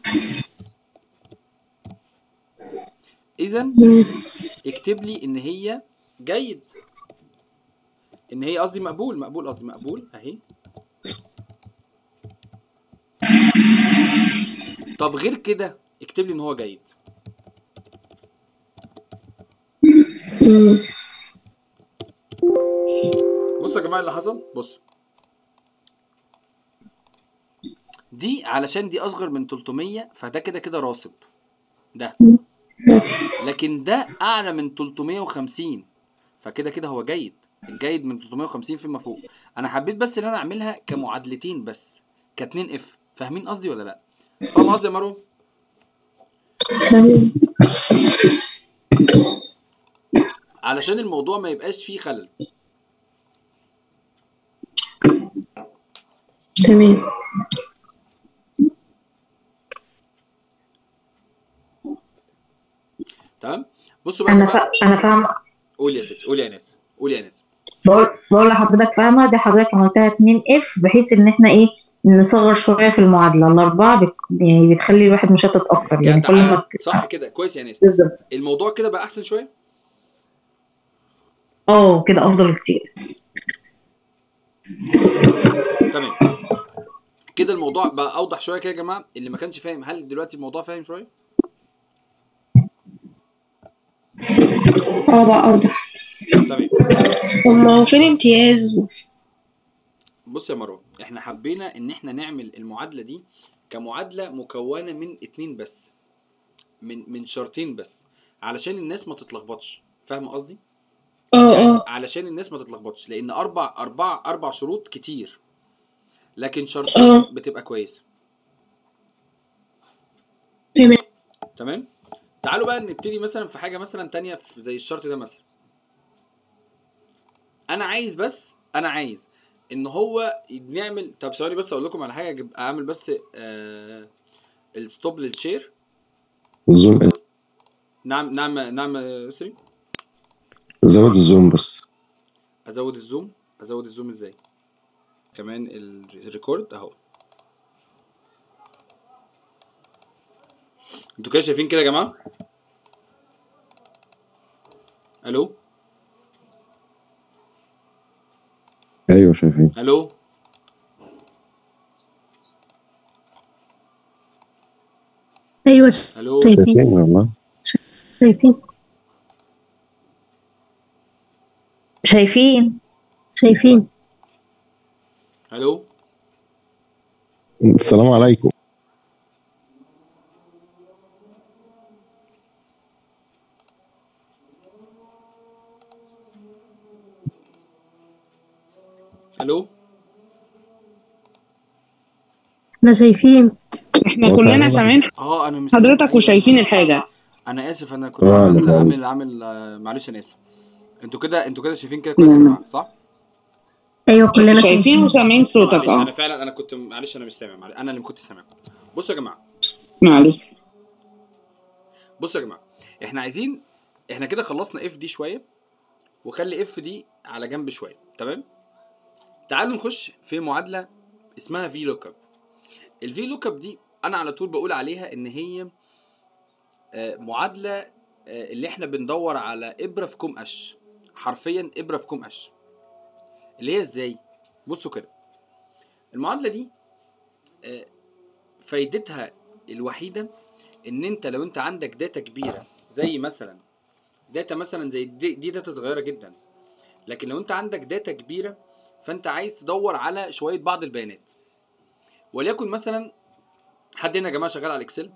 اذا مم. اكتب لي ان هي جيد ان هي قصدي مقبول مقبول قصدي مقبول اهي طب غير كده اكتب لي ان هو جيد مم. بصوا يا جماعه اللي حصل بص دي علشان دي اصغر من 300 فده كده كده راسب ده لكن ده اعلى من 350 فكده كده هو جيد الجيد من 350 فيما فوق انا حبيت بس ان انا اعملها كمعادلتين بس كاتنين اف فاهمين قصدي ولا لا فاهم قصدي يا مروه فاهم علشان الموضوع ما يبقاش فيه خلل تمام تمام بصوا بقى يا انا جماعه فا... انا فاهمه قول يا ستي قول يا ناس قول يا ناس بقول بقول لحضرتك فاهمه دي حضرتك عملتها 2 اف بحيث ان احنا ايه نصغر شويه في المعادله الاربعه بت... يعني بتخلي الواحد مشتت اكتر يعني كل ما بت... صح كده كويس يا ناس بالظبط الموضوع كده بقى احسن شويه اه كده افضل كتير تمام كده الموضوع بقى اوضح شويه كده يا جماعه اللي ما كانش فاهم هل دلوقتي الموضوع فاهم شويه اه بقى اوضح تمام طب ما هو فين امتياز بص يا مروه احنا حبينا ان احنا نعمل المعادله دي كمعادله مكونه من اتنين بس من من شرطين بس علشان الناس ما تتلخبطش فاهم قصدي اه يعني اه علشان الناس ما تتلخبطش لان اربع اربع اربع شروط كتير لكن شرطين اه بتبقى كويسه تمام تمام تعالوا بقى نبتدي مثلا في حاجه مثلا تانية في زي الشرط ده مثلا انا عايز بس انا عايز ان هو نعمل طب ثواني بس اقول لكم على حاجه أجيب- اعمل بس آه الستوب للشير الزوم إيه؟ نعم نعم نعم يا يسري زود الزوم بس ازود الزوم ازود الزوم ازاي كمان ال- الريكورد اهو انتوا كده شايفين كده يا جماعه الو ايوه شايفين الو ايوه الو شايفين شايفين والله شايفين شايفين شايفين الو السلام عليكم الو احنا شايفين احنا هو كلنا فعلا- سامعين اه انا مش حضرتك أيوة. وشايفين الحاجه انا اسف انا كنت آه، عامل أنا عامل عامل آه، معلش انا اسف انتوا كده انتوا كده شايفين كده كويس يا نعم. جماعه صح؟ ايوه كلنا شايفين وسامعين صوتك معلش انا اه فعلا انا كنت معلش انا مش سامع معلش انا اللي كنت سامعكم بصوا يا جماعه معلش بصوا يا جماعه احنا عايزين احنا كده خلصنا اف دي شويه وخلي اف دي على جنب شويه تمام تعالوا نخش في معادله اسمها في لوك اب الفي لوك اب دي انا على طول بقول عليها ان هي آه، معادله آه، اللي احنا بندور على ابره في كوم قش حرفيا ابره في كوم قش اللي هي ازاي بصوا كده المعادله دي آه، فايدتها الوحيده ان انت لو انت عندك داتا كبيره زي مثلا داتا مثلا زي دي, دي داتا صغيره جدا لكن لو انت عندك داتا كبيره فانت عايز تدور على شويه بعض البيانات وليكن مثلا حد هنا يا جماعه شغال على الاكسل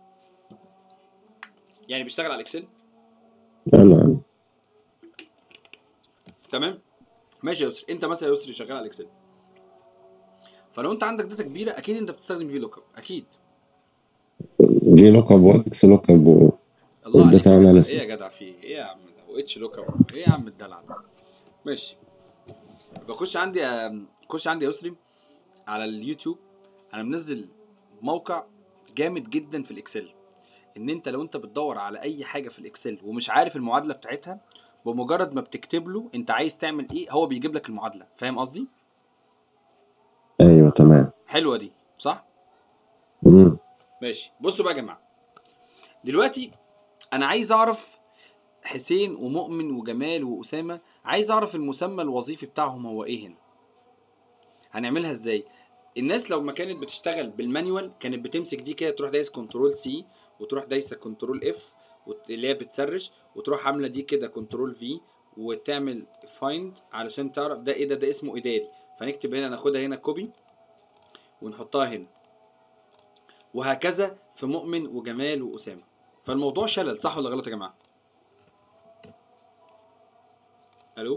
يعني بيشتغل على الاكسل انا تمام ماشي يا يسري انت مثلا يا يسري شغال على الاكسل فلو انت عندك داتا كبيره اكيد انت بتستخدم في لوك اب اكيد في لوك اب واكس لوك اب و- الله عليك والداتا يا جدع. analysis. ايه يا جدع في ايه ايه يا عم ده واتش لوك اب ايه يا عم الدلع ده ماشي بخش عندي آم، خش عندي يا يسري على اليوتيوب انا منزل موقع جامد جدا في الاكسل ان انت لو انت بتدور على اي حاجه في الاكسل ومش عارف المعادله بتاعتها بمجرد ما بتكتب له انت عايز تعمل ايه هو بيجيب لك المعادله فاهم قصدي ايوه تمام حلوه دي صح مم. ماشي بصوا بقى يا جماعه دلوقتي انا عايز اعرف حسين ومؤمن وجمال واسامه عايز اعرف المسمى الوظيفي بتاعهم هو ايه هنا هنعملها ازاي الناس لو ما كانت بتشتغل بالمانيوال كانت بتمسك دي كده تروح دايس كنترول سي وتروح دايسه كنترول اف اللي هي بتسرش وتروح عامله دي كده كنترول في وتعمل فايند علشان تعرف ده ايه ده ده اسمه اداري فنكتب هنا ناخدها هنا كوبي ونحطها هنا وهكذا في مؤمن وجمال واسامه فالموضوع شلل صح ولا غلط يا جماعه الو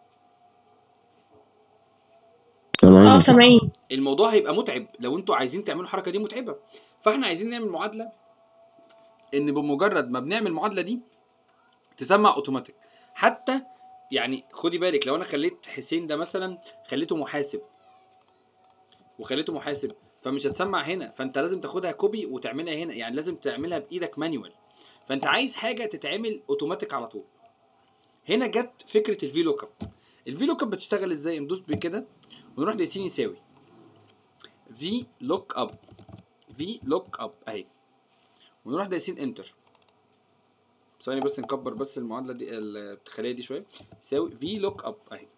سامعين اه سامعين الموضوع هيبقى متعب لو انتوا عايزين تعملوا الحركه دي متعبه فاحنا عايزين نعمل معادله ان بمجرد ما بنعمل المعادله دي تسمع اوتوماتيك حتى يعني خدي بالك لو انا خليت حسين ده مثلا خليته محاسب وخليته محاسب فمش هتسمع هنا فانت لازم تاخدها كوبي وتعملها هنا يعني لازم تعملها بايدك مانيوال فانت عايز حاجه تتعمل اوتوماتيك على طول هنا جت فكره الفي لوك اب الفي لوك اب بتشتغل ازاي ندوس بكده ونروح دايسين يساوي في لوك اب في لوك اب اهي ونروح دايسين انتر ثواني بس نكبر بس المعادله دي الخليه دي شويه يساوي في لوك اب اهي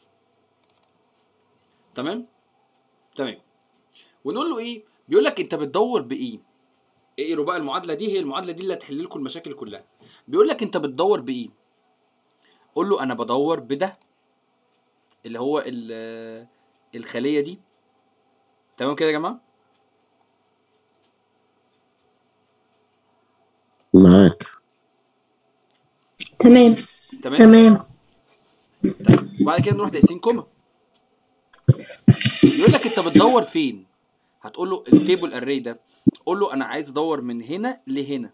تمام تمام ونقول له ايه بيقول لك انت بتدور بايه اقروا بقى المعادله دي هي المعادله دي اللي هتحل لكم المشاكل كلها بيقول لك انت بتدور بايه قول له انا بدور بده اللي هو ال- الخليه دي تمام كده يا جماعه معاك تمام تمام تمام طيب وبعد كده نروح دايسين كوما يقول لك انت بتدور فين هتقول له التيبل اري ده قول له انا عايز ادور من هنا لهنا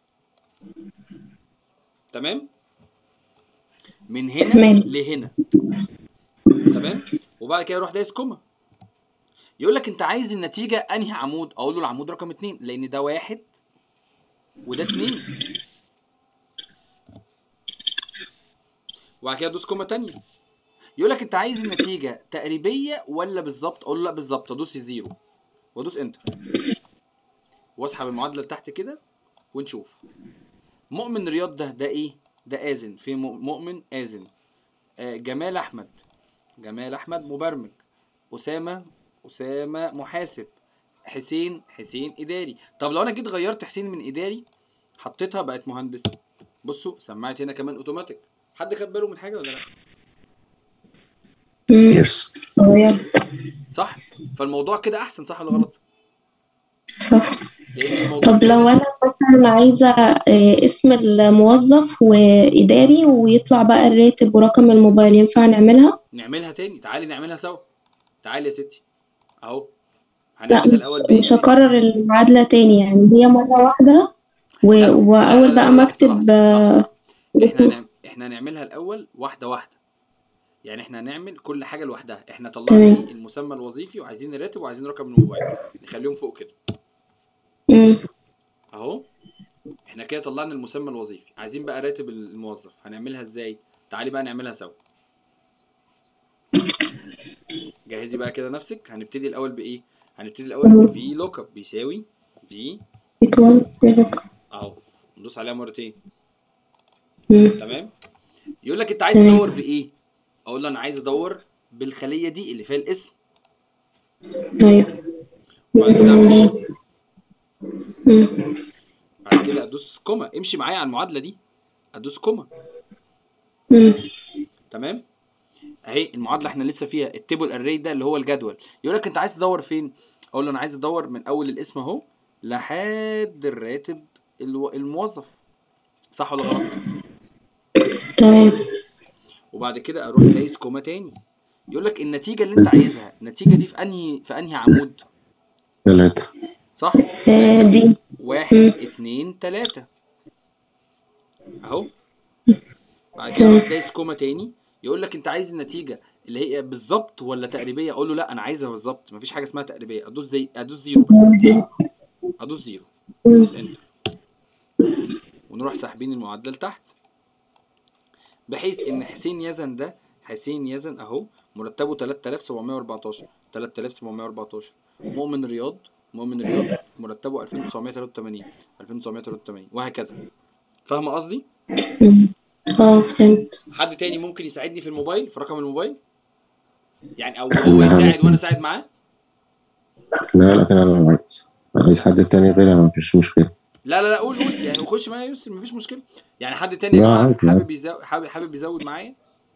تمام من هنا تمام. لهنا تمام وبعد كده يروح دايس كوما يقول لك انت عايز النتيجه انهي عمود اقول له العمود رقم اتنين لان ده واحد وده اتنين وبعد كده ادوس كوما تانية يقول لك انت عايز النتيجه تقريبيه ولا بالظبط اقول له لا بالظبط ادوس زيرو وادوس انتر واسحب المعادله لتحت كده ونشوف مؤمن رياض ده ده ايه ده آذن في مؤ- مؤمن آذن آه جمال احمد جمال احمد مبرمج اسامه اسامه محاسب حسين حسين اداري طب لو انا جيت غيرت حسين من اداري حطيتها بقت مهندس بصوا سمعت هنا كمان اوتوماتيك حد خد باله من حاجه ولا لا مم. يس غير صح فالموضوع كده احسن صح ولا غلط صح لان الموضوع طب لو انا مثلا عايزه آه، اسم الموظف واداري ويطلع بقى الراتب ورقم الموبايل ينفع نعملها نعملها تاني تعالي نعملها سوا تعالي يا ستي اهو لا هنعملها مش, الاول بايه مش هكرر المعادله تاني يعني هي مره واحده و... لا، لا، لا، واول بقى لا، ما لحظة، اكتب لحظة، آه، لحظة. احنا اسمي هنعم... احنا هنعملها الاول واحده واحده يعني احنا هنعمل كل حاجه لوحدها احنا طلعنا تمام. ايه المسمى الوظيفي وعايزين الراتب وعايزين رقم الموبايل نخليهم فوق كده مم. اهو احنا كده طلعنا المسمى الوظيفي عايزين بقى راتب الموظف هنعملها ازاي تعالي بقى نعملها سوا جهزي بقى كده نفسك هنبتدي الاول بايه هنبتدي الاول في لوك اب بيساوي في equal revoke. اهو ندوس عليها مرتين مم. تمام يقول لك انت عايز تمام. تدور بايه اقول له انا عايز ادور بالخليه دي اللي فيها الاسم ايوه وبعد كده أعمل إيه؟ مم. مم. بعد كده ادوس كوما امشي معايا على المعادله دي ادوس كوما مم. تمام اهي المعادله احنا لسه فيها التيبل اري ده اللي هو الجدول يقول لك انت عايز تدور فين اقول له انا عايز ادور من اول الاسم اهو لحد الراتب الو... الموظف صح ولا غلط تمام وبعد كده اروح دايس كوما تاني يقول لك النتيجه اللي انت عايزها النتيجه دي في انهي في انهي عمود ثلاثة صح آه، دي واحد مم. اتنين تلاتة اهو بعد كده اروح دايس كوما تاني يقول لك انت عايز النتيجه اللي هي بالظبط ولا تقريبيه اقول له لا انا عايزها بالظبط مفيش حاجه اسمها تقريبيه ادوس زي ادوس زيرو بس ادوس زيرو ادوس انتر ونروح ساحبين المعادله لتحت بحيث ان حسين يزن ده حسين يزن اهو مرتبه 3714 3714 مؤمن رياض مؤمن رياض مرتبه 2983 2983 وهكذا فاهمه قصدي مم. اه فهمت حد تاني ممكن يساعدني في الموبايل في رقم الموبايل يعني او هو يساعد وانا اساعد معاه لا لكن انا لو عايز عايز حد تاني غيرها مفيش مشكلة لا لا لا قول قول يعني خش معايا يا يوسف مفيش مشكله يعني حد تاني يا لا، جماعه عادي، حابب يزود حابب حابب يزود معايا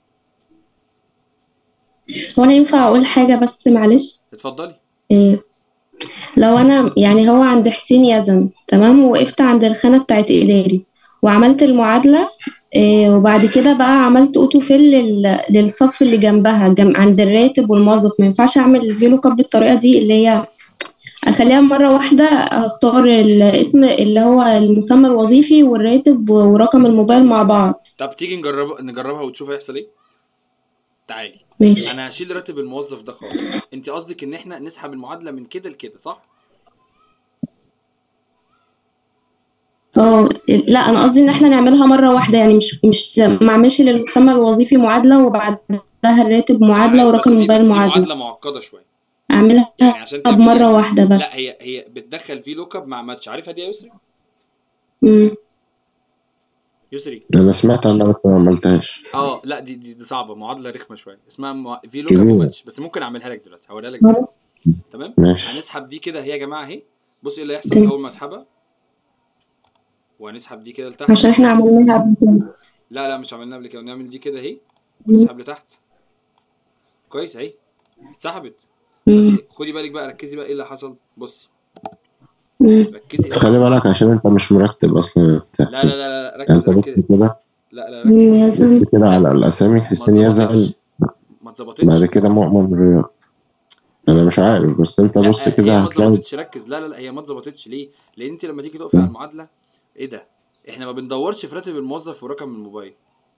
هو انا ينفع اقول حاجه بس معلش اتفضلي إيه لو انا يعني هو عند حسين يزن تمام ووقفت عند الخانة بتاعت إداري وعملت المعادلة إيه وبعد كده بقى عملت اوتو فيل لل- للصف اللي جنبها جم عند الراتب والموظف ما ينفعش اعمل الفيلو كاب بالطريقة دي اللي هي اخليها مرة واحدة اختار الاسم اللي هو المسمى الوظيفي والراتب ورقم الموبايل مع بعض طب تيجي نجرب نجربها وتشوف هيحصل ايه تعالي ماشي انا هشيل راتب الموظف ده خالص انت قصدك ان احنا نسحب المعادله من كده لكده صح اه لا انا قصدي ان احنا نعملها مره واحده يعني مش مش ما اعملش للمسمى الوظيفي معادله وبعدها الراتب معادله بس ورقم دي- الموبايل بس دي معادله معادله معقده شويه اعملها يعني عشان تعمل بمره واحده بس لا هي هي بتدخل في لوك اب مع ماتش عارفها دي يا يسري مم. يسري انا سمعت عنها بس ما عملتهاش اه لا دي دي, دي صعبه معادله رخمه شويه اسمها مع... في لوك اب جميل. وماتش بس ممكن اعملها لك دلوقتي هوريها لك دلوقتي تمام ماشي هنسحب دي كده هي يا جماعه اهي بص ايه اللي هيحصل تمام. اول ما اسحبها وهنسحب دي كده لتحت عشان احنا عملناها قبل كده لا لا مش عملناها قبل كده نعمل دي كده اهي ونسحب لتحت كويس اهي اتسحبت بس مم. خدي بالك بقى ركزي بقى ايه اللي حصل بصي مم. ركزي بس خلي بالك عشان انت مش مرتب اصلا لا لا لا لا يعني ركز انت بص ركز كده لا لا ركز مين يزن بص كده على الاسامي حسين ما يزن اتظبطتش ما اتظبطتش بعد كده مؤمن رياض انا مش عارف بس انت لا بص هي كده ما هتلاقي اتظبطتش ركز لا لا لا هي ما اتظبطتش ليه؟ لان انت لما تيجي تقفي على المعادله ايه ده؟ احنا ما بندورش في راتب الموظف ورقم الموبايل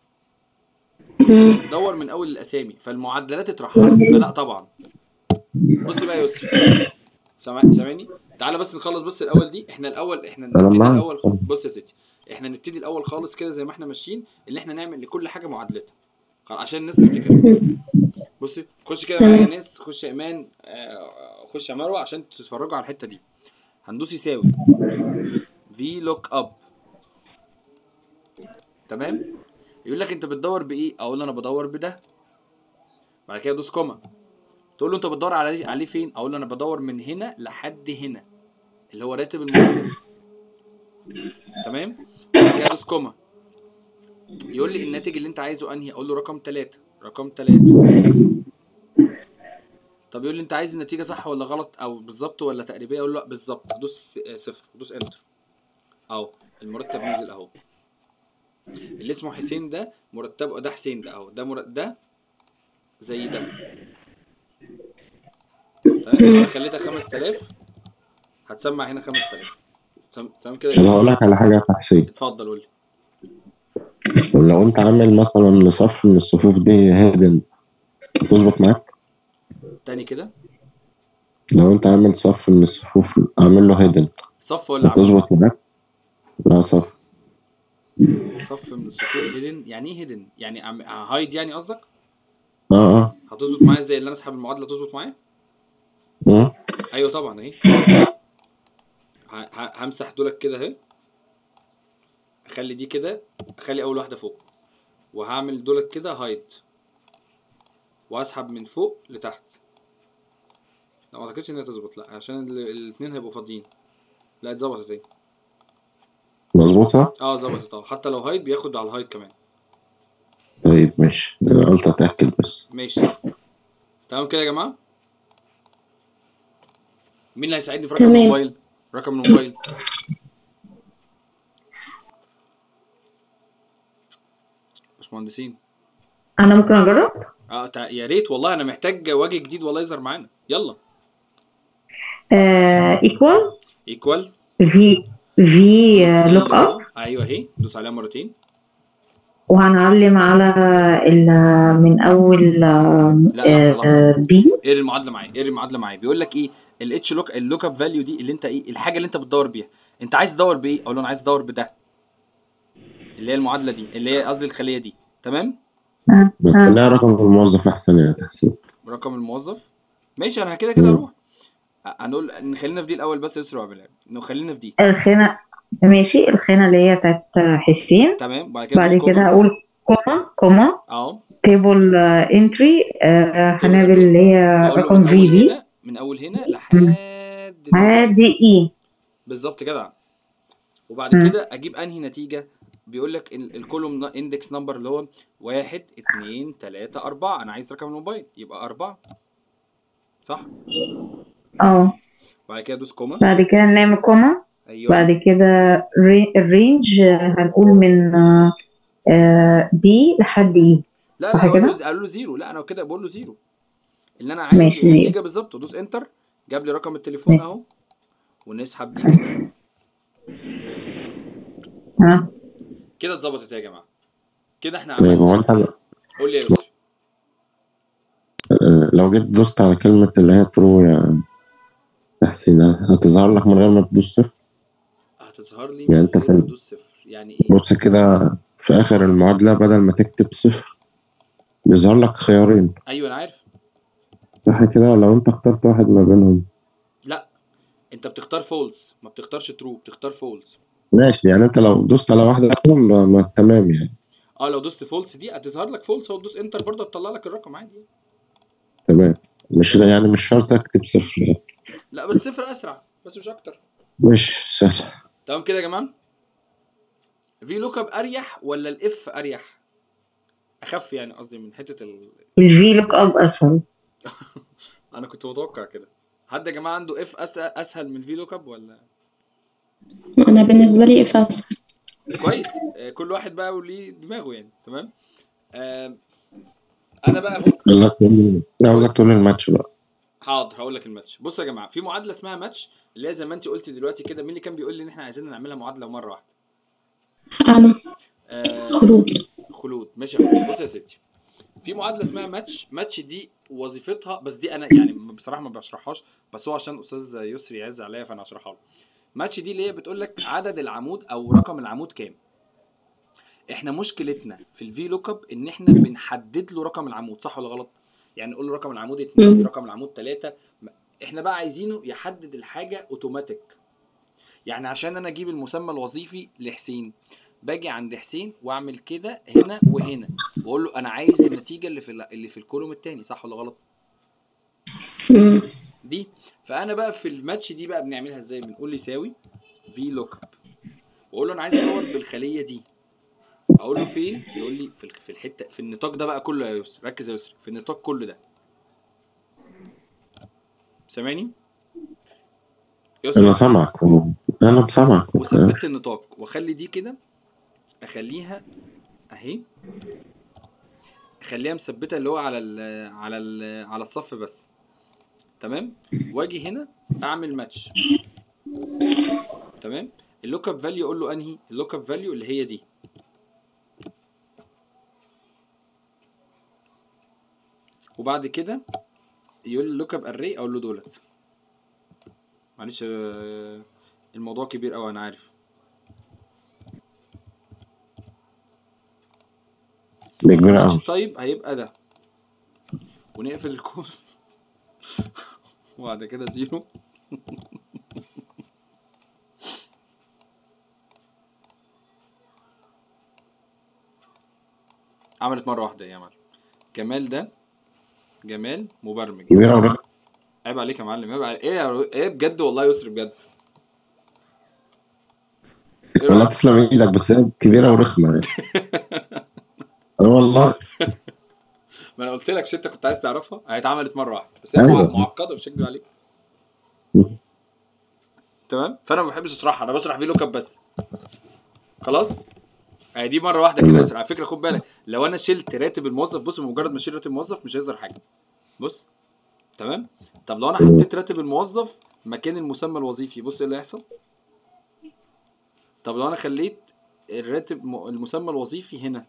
مم. ندور من اول الاسامي فالمعادلات اترحلت فلا طبعا بصي بقى يا يوسف سامع- سامعني تعالى بس نخلص بس الاول دي احنا الاول احنا أنا نبتدي معاك. الاول خالص بص يا ستي احنا نبتدي الاول خالص كده زي ما احنا ماشيين اللي احنا نعمل لكل حاجه معادلتها خلاص عشان الناس تفتكر بصي خش كده معايا يا ناس خش يا ايمان آه، خش يا مروه عشان تتفرجوا على الحته دي هندوس يساوي في لوك اب تمام يقول لك انت بتدور بايه اقول له انا بدور بده بعد كده ادوس كوما تقول له انت بتدور على عليه فين اقول له انا بدور من هنا لحد هنا اللي هو راتب الموظف تمام بعد كده ادوس كوما يقول لي الناتج اللي انت عايزه انهي اقول له رقم ثلاثة رقم ثلاثة طب يقول لي انت عايز النتيجه صح ولا غلط او بالظبط ولا تقريبيه اقول له لا بالظبط دوس س- صفر دوس انتر اهو المرتب نزل اهو اللي اسمه حسين ده مرتبه ده حسين ده اهو ده مرتب ده زي ده تمام انا خليتها 5000 هتسمع هنا 5000 تمام تمام كده طب هقول لك على حاجه يا حسين اتفضل قول لي لو انت عامل مثلا صف من الصفوف دي هادن هتظبط معاك تاني كده لو انت عامل صف من الصفوف عامل له هيدن صف ولا عمود هتظبط معاك لا صف صف من الصفوف هيدن يعني ايه هيدن يعني عم- هايد يعني قصدك اه اه هتظبط معايا زي اللي انا اسحب المعادله تظبط معايا اه ايوه طبعا اهي ه- ه- همسح دولك كده اهي اخلي دي كده اخلي اول واحده فوق وهعمل دولك كده هايد واسحب من فوق لتحت لا ما اعتقدش ان هي تظبط لا عشان ال- الاتنين هيبقوا فاضيين لا اتظبطت اهي مظبوطه اه ظبطت اه حتى لو هايد بياخد على الهايد كمان طيب ماشي انا قلت اتاكد بس ماشي تمام كده يا جماعه مين اللي هيساعدني في رقم تمام. الموبايل رقم الموبايل باشمهندسين انا ممكن اجرب اه تع... يا ريت والله انا محتاج وجه جديد والله يظهر معانا يلا ايكوال ايكوال في في لوك اب ايوه اهي دوس عليها مرتين وهنعلم على ال- من اول لا لحظه لحظه بي اقري المعادله معايا اقري المعادله معايا بيقول لك ايه الاتش لوك اللوك اب فاليو دي اللي انت ايه الحاجه اللي انت بتدور بيها انت عايز تدور بايه اقول له انا عايز ادور بده اللي هي المعادله دي اللي هي قصدي الخليه دي تمام بس خليها رقم الموظف احسن يا تحسين رقم الموظف ماشي انا كده كده اروح هنقول نخلينا في دي الاول بس يسرع بالله نخلينا في دي الخانة ماشي الخانة اللي هي بتاعت حسين تمام بعد كده بعد دوس كده كوما. هقول كوما كوما اهو تيبل انتري هنعمل اللي هي أقول له رقم من في اول بي هنا من اول هنا لحد عادي اي بالظبط كده وبعد مم. كده اجيب انهي نتيجه بيقول لك الكولوم اندكس نمبر اللي هو واحد اتنين تلاته اربعه انا عايز رقم الموبايل يبقى اربعه صح اه بعد كده دوس كوما بعد كده نعمل كوما ايوه بعد كده ري- الرينج آه، هنقول من بي لحد اي لا صح لا قالوا كده؟ له قالوا له زيرو لا انا كده بقول له زيرو اللي انا عايز ماشي، زيرو. النتيجه بالظبط ودوس انتر جاب لي رقم التليفون ماشي. اهو ونسحب دي كده ها كده اتظبطت يا جماعه كده احنا طيب هو عملنا انت قول لي يا يوسف آه، لو جيت دوست على كلمة اللي هي ترو يا تحسين هتظهر لك من غير ما تدوس صفر هتظهر لي يعني من أنت غير في- ما ادوس صفر يعني ايه بص كده في آخر المعادلة بدل ما تكتب صفر بيظهر لك خيارين ايوه انا عارف صح كده لو أنت اخترت واحد ما بينهم لا انت بتختار فولس ما بتختارش ترو بتختار فولس ماشي يعني أنت لو دوست على واحدة منهم ما- ما تمام يعني اه لو دوست فولس دي هتظهر لك فولس وتدوس انتر برضه هتطلع لك الرقم عادي تمام مش يعني مش شرط أكتب صفر لا بس صفر اسرع بس مش اكتر مش سهل تمام كده يا جماعه في لوك اب اريح ولا الاف اريح اخف يعني قصدي من حته ال... الفي لوك اب اسهل انا كنت متوقع كده حد يا جماعه عنده اف أس... اسهل من في لوك اب ولا انا بالنسبه لي اف اسهل كويس آه، كل واحد بقى وليه دماغه يعني تمام آه، انا بقى اهو عاوزك تقول لي لا عاوزك تقول لي الماتش بقى حاضر هقول لك الماتش بصوا يا جماعه في معادله اسمها ماتش اللي هي زي ما انت قلتي دلوقتي كده مين اللي كان بيقول لي ان احنا عايزين نعملها معادله مره واحده انا آه خلود خلود ماشي يا خلود بص يا ستي في معادله اسمها ماتش ماتش دي وظيفتها بس دي انا يعني بصراحه ما بشرحهاش بس هو عشان استاذ يسري يعز عليا فانا هشرحها له ماتش دي اللي هي بتقول لك عدد العمود او رقم العمود كام احنا مشكلتنا في الفي لوك اب ان احنا بنحدد له رقم العمود صح ولا غلط يعني نقول له رقم العمود 2 مم. رقم العمود 3 احنا بقى عايزينه يحدد الحاجه اوتوماتيك يعني عشان انا اجيب المسمى الوظيفي لحسين باجي عند حسين واعمل كده هنا وهنا واقول له انا عايز النتيجه اللي في ال- اللي في الكولوم الثاني صح ولا غلط مم. دي فانا بقى في الماتش دي بقى بنعملها ازاي بنقول يساوي في لوك اب واقول له انا عايز اصور بالخليه دي اقول له فين يقول لي في الح- في الحته في النطاق ده بقى كله يا يسر ركز يا يسر في النطاق كله ده سامعني يسر انا سامعك انا سامعك وثبت النطاق واخلي دي كده اخليها اهي اخليها مثبته اللي هو على ال على ال على الصف بس تمام واجي هنا اعمل ماتش تمام اللوك اب فاليو اقول له انهي اللوك اب فاليو اللي هي دي وبعد كده يقول لي لوك اب اري اقول له دولت معلش آه، الموضوع كبير قوي انا عارف دي كبيرة أوي طيب هيبقى ده ونقفل الكوز وبعد كده زيرو عملت مرة واحدة يا معلم جمال ده جمال مبرمج كبيرة أوي عيب عليك يا معلم عيب عليك ايه يا رو... ايه بجد والله يسر بجد ايه والله رأيك؟ تسلم ايدك بس هي كبيرة ورخمة يعني اه والله ما انا قلت لك مش انت كنت عايز تعرفها هي اتعملت مره واحده بس هي أيوة. مع- معقده مش هكدب عليك مم. تمام فانا ما بحبش اشرحها انا بشرح في لوك اب بس خلاص هي دي مره واحده كده على فكره خد بالك لو انا شلت راتب الموظف بص بمجرد ما اشيل راتب الموظف مش هيظهر حاجه بص تمام طب لو انا حطيت راتب الموظف مكان المسمى الوظيفي بص ايه اللي هيحصل طب لو انا خليت الراتب م- المسمى الوظيفي هنا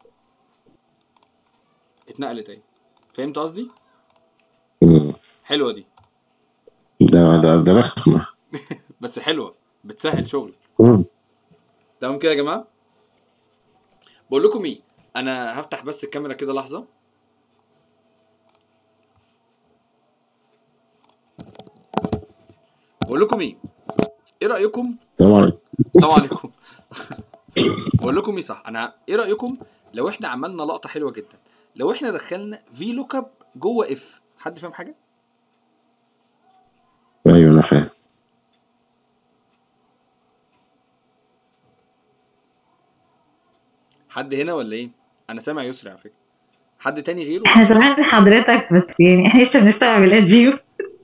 اتنقلت اهي فهمت قصدي مم. حلوه دي ده ده ده رخمة بس حلوه بتسهل شغل مم. تمام كده يا جماعه بقول لكم ايه انا هفتح بس الكاميرا كده لحظه بقول لكم ايه ايه رايكم السلام عليكم السلام عليكم بقول لكم ايه صح انا ايه رايكم لو احنا عملنا لقطه حلوه جدا لو احنا دخلنا في لوك اب جوه اف حد فاهم حاجه ايوه انا فاهم حد هنا ولا ايه انا سامع يسري على فكره حد تاني غيره احنا سامعين حضرتك بس يعني احنا لسه بنستوعب القديم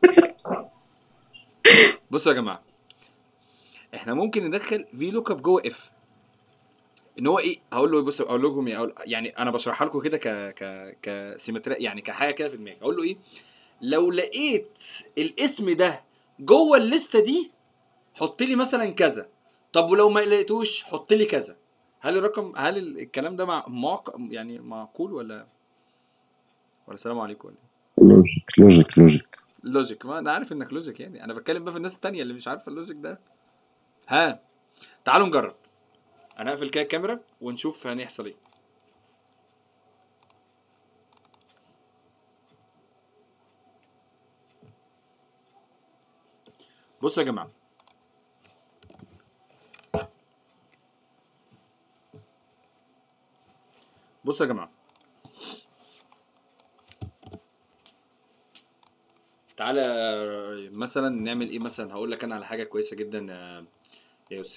بصوا يا جماعه احنا ممكن ندخل في لوك اب جوه اف ان هو ايه هقول له بص اقول لكم ايه أقول يعني انا بشرحها لكم كده ك ك كسيمتريا يعني كحاجه كده في دماغي اقول له ايه لو لقيت الاسم ده جوه الليسته دي حط لي مثلا كذا طب ولو ما لقيتوش حط لي كذا هل الرقم هل ال- الكلام ده مع معق... يعني معقول ولا ولا السلام عليكم ولا إيه؟ لوجيك لوجيك لوجيك لوجيك ما انا عارف انك لوجيك يعني انا بتكلم بقى في الناس التانية اللي مش عارفه اللوجيك ده ها تعالوا نجرب انا هقفل كده الكاميرا ونشوف هنحصل ايه بصوا يا جماعه بصوا يا جماعه تعالى مثلا نعمل ايه مثلا هقول لك انا على حاجه كويسه جدا يا يا يسري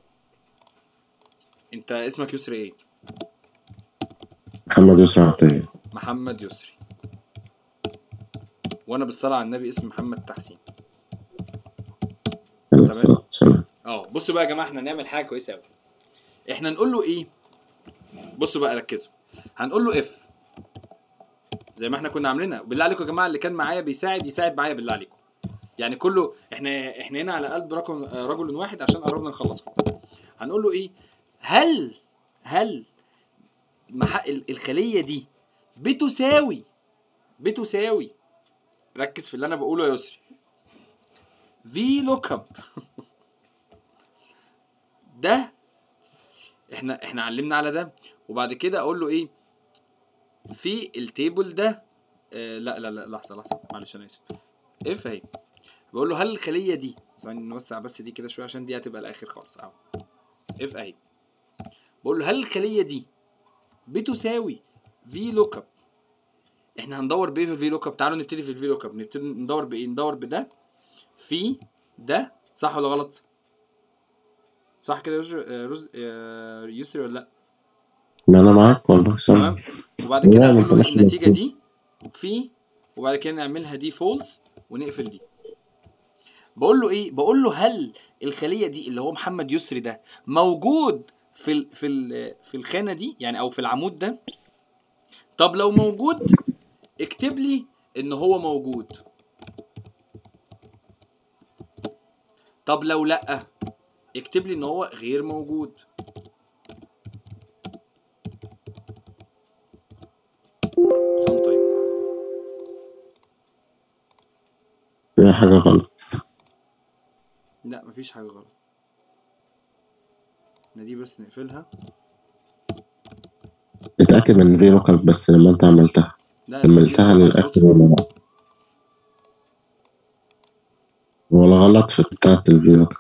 انت اسمك يسري ايه محمد يسرى عطية محمد يسري وانا بالصلاه على النبي اسمي محمد تحسين عليه الصلاة والسلام اه بصوا بقى يا جماعه احنا نعمل حاجه كويسه قوي احنا نقول له ايه بصوا بقى ركزوا هنقول له اف زي ما احنا كنا عاملينها بالله عليكم يا جماعه اللي كان معايا بيساعد يساعد معايا بالله عليكم يعني كله احنا احنا هنا على قلب رقم رجل واحد عشان قربنا نخلص هنقول له ايه هل هل مح... ال- الخليه دي بتساوي بتساوي ركز في اللي انا بقوله يا يسري في لوك اب ده احنا احنا علمنا على ده وبعد كده اقول له ايه في التيبل ده آه لا لا لا لحظه لحظه معلش انا اسف اف اهي بقول له هل الخليه دي ثواني نوسع بس دي كده شويه عشان دي هتبقى الاخر خالص اهو اف اهي بقول له هل الخليه دي بتساوي في لوك اب احنا هندور بايه في الفي لوك اب تعالوا نبتدي في الفي لوك اب نبتدي ندور بايه ندور بده في ده صح ولا غلط صح كده يا يسري- آه، رز- آه، يسري ولا لا ما أنا معاك والله تمام سامع وبعد كده لا، ما اقول له خلاص النتيجه مفهوم. دي في وبعد كده نعملها دي فولس ونقفل دي بقول له ايه بقول له هل الخليه دي اللي هو محمد يسري ده موجود في ال في ال في الخانه دي يعني او في العمود ده طب لو موجود اكتب لي ان هو موجود طب لو لا اكتب لي ان هو غير موجود سام طيب في حاجة غلط لا مفيش حاجة غلط احنا دي بس نقفلها اتأكد من في لوك اب بس لما أنت عملتها لا كملتها دي للآخر ولا لا ولا غلط في بتاعة الفي لوك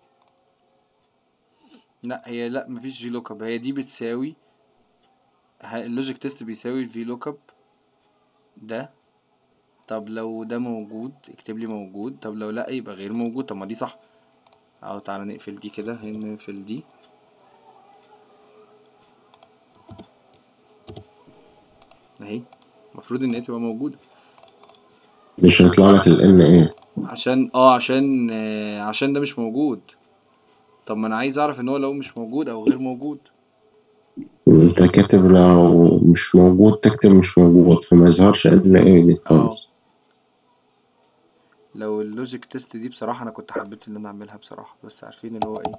لا هي لا مفيش في لوك اب هي دي بتساوي ه- اللوجيك تيست بيساوي الفي لوك اب ده طب لو ده موجود اكتب لي موجود طب لو لا يبقى غير موجود طب ما دي صح اهو تعالى نقفل دي كده هنا نقفل دي اهي المفروض ان هي تبقى موجودة مش هيطلع لك ال ان ايه عشان اه عشان آه عشان ده مش موجود طب ما انا عايز اعرف ان هو لو مش موجود او غير موجود انت كاتب لو مش موجود تكتب مش موجود فما يظهرش ان ايه دي خالص لو اللوجيك تيست دي بصراحة أنا كنت حبيت إن أنا أعملها بصراحة بس عارفين اللي هو إيه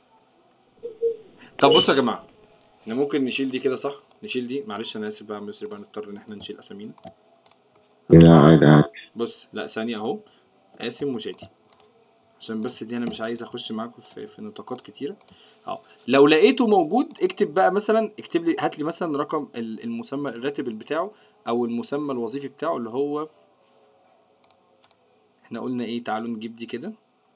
طب بصوا يا جماعة إحنا ممكن نشيل دي كده صح؟ نشيل دي معلش أنا آسف بقى يا مصري بقى نضطر إن إحنا نشيل أسامينا لا عادي عادي بص لا ثانية أهو قاسم وشادي عشان بس دي أنا مش عايز أخش معاكم في, في نطاقات كتيرة أهو لو لقيته موجود اكتب بقى مثلا اكتب لي هات لي مثلا رقم ال- المسمى الراتب بتاعه أو المسمى الوظيفي بتاعه اللي هو احنا قلنا ايه تعالوا نجيب دي كده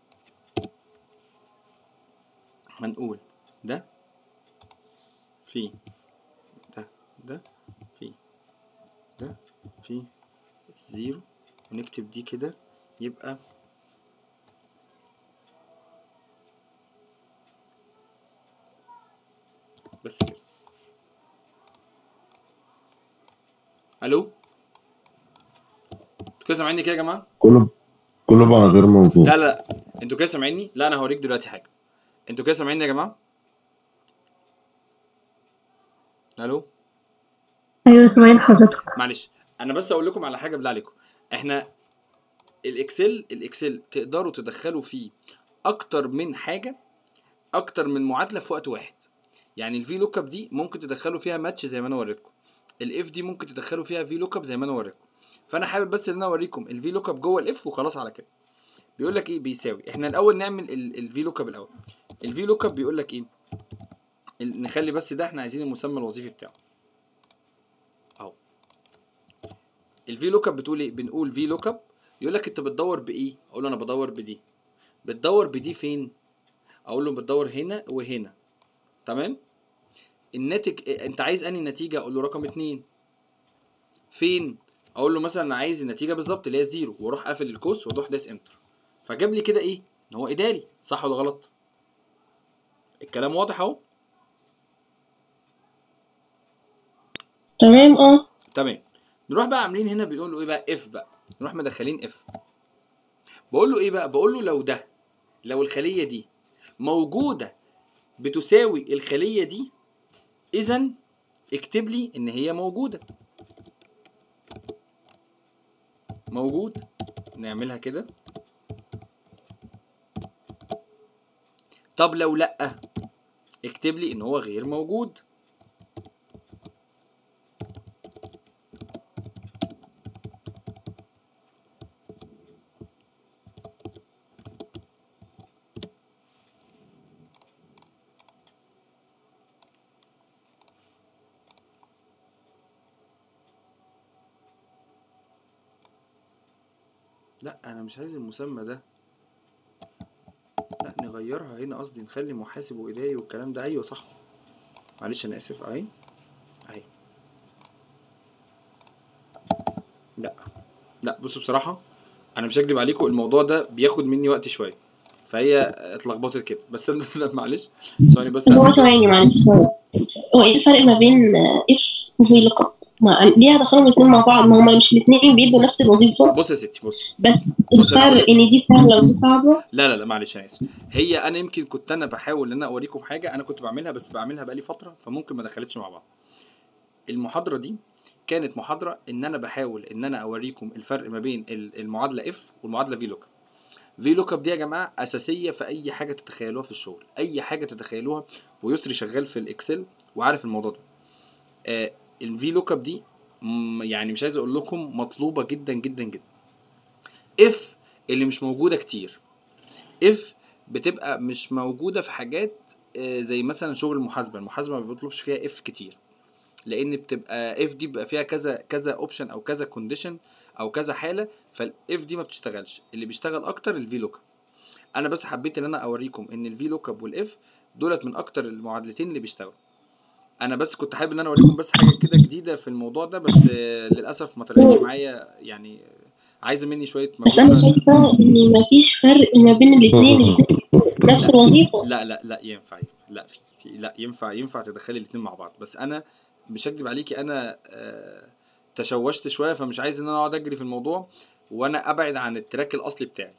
هنقول ده في ده ده في ده في زيرو ونكتب دي كده يبقى بس كده الو انتوا كده سامعيني كده يا جماعه كله كله بقى غير موجود لا لا لا انتوا كده سامعيني لا انا هوريك دلوقتي حاجه انتوا كده سامعيني يا جماعه الو ايوه سامعين حضرتك معلش انا بس اقول لكم على حاجه بالله عليكم احنا الاكسل الاكسل تقدروا تدخلوا فيه اكتر من حاجه اكتر من معادله في وقت واحد يعني الفي لوك اب دي ممكن تدخلوا فيها ماتش زي ما انا وريتكم الاف دي ممكن تدخلوا فيها في لوك اب زي ما انا وريتكم فانا حابب بس ان انا اوريكم الفي لوك اب جوه الاف وخلاص على كده بيقول لك ايه بيساوي احنا الاول نعمل الفي لوك اب الاول الفي لوك اب بيقول لك ايه ال- نخلي بس ده احنا عايزين المسمى الوظيفي بتاعه اهو الفي لوك اب بتقول ايه بنقول في لوك اب يقول لك انت بتدور بايه اقول له انا بدور بدي بتدور بدي فين اقول له بتدور هنا وهنا تمام الناتج إيه؟ انت عايز انهي نتيجه اقول له رقم اتنين فين اقول له مثلا انا عايز النتيجه بالظبط اللي هي زيرو واروح قافل القوس واروح دايس انتر فجاب لي كده ايه ان هو اداري صح ولا غلط الكلام واضح اهو تمام اه تمام نروح بقى عاملين هنا بنقول له ايه بقى اف بقى نروح مدخلين اف بقول له ايه بقى بقول له لو ده لو الخليه دي موجوده بتساوي الخليه دي اذا اكتب لي ان هي موجوده موجود نعملها كده طب لو لا اكتب لي ان هو غير موجود لا انا مش عايز المسمى ده لا نغيرها هنا قصدي نخلي محاسب واداري والكلام ده ايوه صح معلش انا اسف اهي اهي لا لا بصوا بصراحه انا مش هكدب عليكم الموضوع ده بياخد مني وقت شويه فهي اتلخبطت كده بس أنا- لا معلش ثواني بس هو أعمل- ثواني معلش ثواني هو ايه الفرق ما بين اف وفي لوك اب؟ ما ليه هدخلهم الاثنين مع بعض ما هما مش الاثنين بيدوا نفس الوظيفه بص يا ستي بص بس بص أنا الفرق ان دي سهله ودي صعبه لا لا لا معلش انا اسف هي انا يمكن كنت انا بحاول ان انا اوريكم حاجه انا كنت بعملها بس بعملها بقالي فتره فممكن ما دخلتش مع بعض المحاضره دي كانت محاضره ان انا بحاول ان انا اوريكم الفرق ما بين ال- المعادله اف والمعادله في لوك في لوك اب دي يا جماعه اساسيه في اي حاجه تتخيلوها في الشغل اي حاجه تتخيلوها ويسري شغال في الاكسل وعارف الموضوع ده آه الفي لوك اب دي مم، يعني مش عايز اقول لكم مطلوبه جدا جدا جدا اف اللي مش موجوده كتير اف بتبقى مش موجوده في حاجات آه، زي مثلا شغل المحاسبه المحاسبه ما بيطلبش فيها اف كتير لان بتبقى اف دي بيبقى فيها كذا كذا اوبشن او كذا كونديشن او كذا حاله فالاف دي ما بتشتغلش اللي بيشتغل اكتر الفي لوك انا بس حبيت ان انا اوريكم ان الفي لوك اب والاف دولت من اكتر المعادلتين اللي بيشتغلوا انا بس كنت حابب ان انا اوريكم بس حاجه كده جديده في الموضوع ده بس آه، للاسف ما طلعتش معايا يعني عايزه مني شويه بس انا مجهود شايفه ان مفيش فرق ما بين الاثنين الاثنين نفس الوظيفه لا لا لا ينفع لا في, في لا ينفع ينفع تدخلي الاثنين مع بعض بس انا مش هكدب عليكي انا آه تشوشت شويه فمش عايز ان انا اقعد اجري في الموضوع وانا ابعد عن التراك الاصلي بتاعي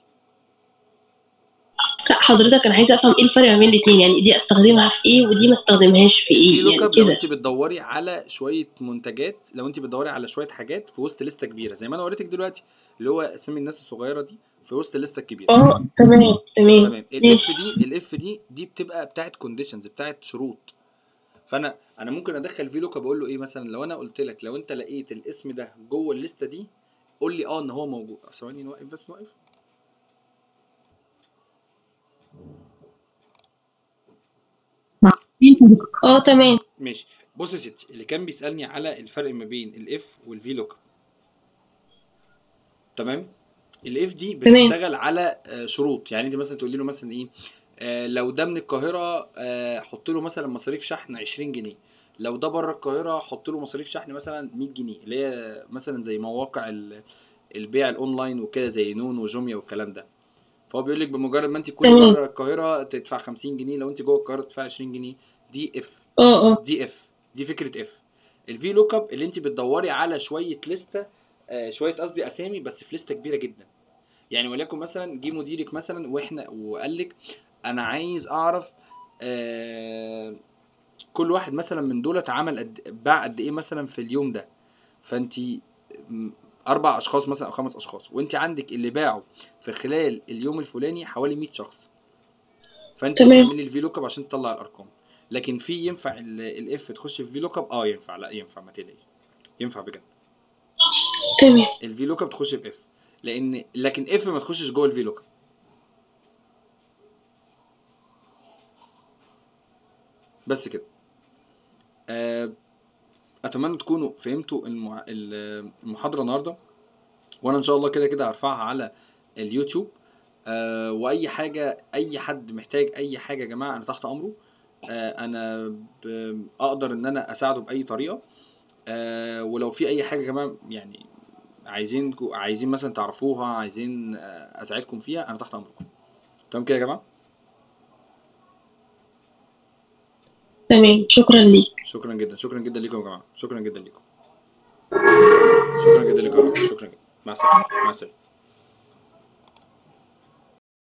لا حضرتك انا عايزه افهم ايه الفرق ما بين الاثنين يعني دي استخدمها في ايه ودي ما استخدمهاش في في ايه لوك يعني اب لو كده انت بتدوري على شويه منتجات لو انت بتدوري على شويه حاجات في وسط لسته كبيره زي ما انا وريتك دلوقتي اللي هو اسامي الناس الصغيره دي في وسط الليسته الكبيره اه تمام تمام تمام الاف ماشي. دي الاف دي دي بتبقى بتاعت كونديشنز بتاعت شروط فانا انا ممكن ادخل في لوك بقول له ايه مثلا لو انا قلت لك لو انت لقيت الاسم ده جوه الليسته دي قول لي اه ان هو موجود آه، ثواني نوقف بس نوقف اه تمام ماشي بص يا ستي اللي كان بيسالني على الفرق ما بين الاف والفي لوك تمام الاف دي تمام. بتشتغل على آه، شروط يعني انت مثلا تقولي له مثلا ايه آه، لو ده من القاهره آه، حط له مثلا مصاريف شحن 20 جنيه لو ده بره القاهره حط له مصاريف شحن مثلا 100 جنيه اللي هي مثلا زي مواقع ال- البيع الاونلاين وكده زي نون وجوميا والكلام ده فهو بيقول لك بمجرد ما انت تكوني تمام. بره القاهره تدفع 50 جنيه لو انت جوه القاهره تدفع 20 جنيه دي اف اه اه دي اف دي فكره اف الفي لوك اب اللي انت بتدوري على شويه لسته آه شويه قصدي اسامي بس في لسته كبيره جدا يعني وليكن مثلا جه مديرك مثلا واحنا وقال لك انا عايز اعرف آه كل واحد مثلا من دولت عمل قد باع قد ايه مثلا في اليوم ده فانت م- اربع اشخاص مثلا او خمس اشخاص وانت عندك اللي باعوا في خلال اليوم الفلاني حوالي 100 شخص فانت تمام. تعملي الفي لوك اب عشان تطلع الارقام لكن في ينفع الاف تخش في في لوك اب اه ينفع لا ينفع ما تقلقيش ينفع بجد تمام الفي لوك اب تخش في اف لان لكن اف ما تخشش جوه الفي لوك اب بس كده آه، اتمنى تكونوا فهمتوا المع... ال- المحاضره النهارده وانا ان شاء الله كده كده هرفعها على اليوتيوب آه واي حاجه اي حد محتاج اي حاجه يا جماعه انا تحت امره آه انا ب... اقدر ان انا اساعده باي طريقه آه ولو في اي حاجه يا جماعه يعني عايزين عايزين مثلا تعرفوها عايزين آه، اساعدكم فيها انا تحت امركم تمام كده يا جماعه تمام شكرا ليك شكرا جدا شكرا جدا لكم يا جماعه شكرا جدا لكم شكرا جدا لكم يا جماعة. شكرا جدا مع السلامه مع السلامه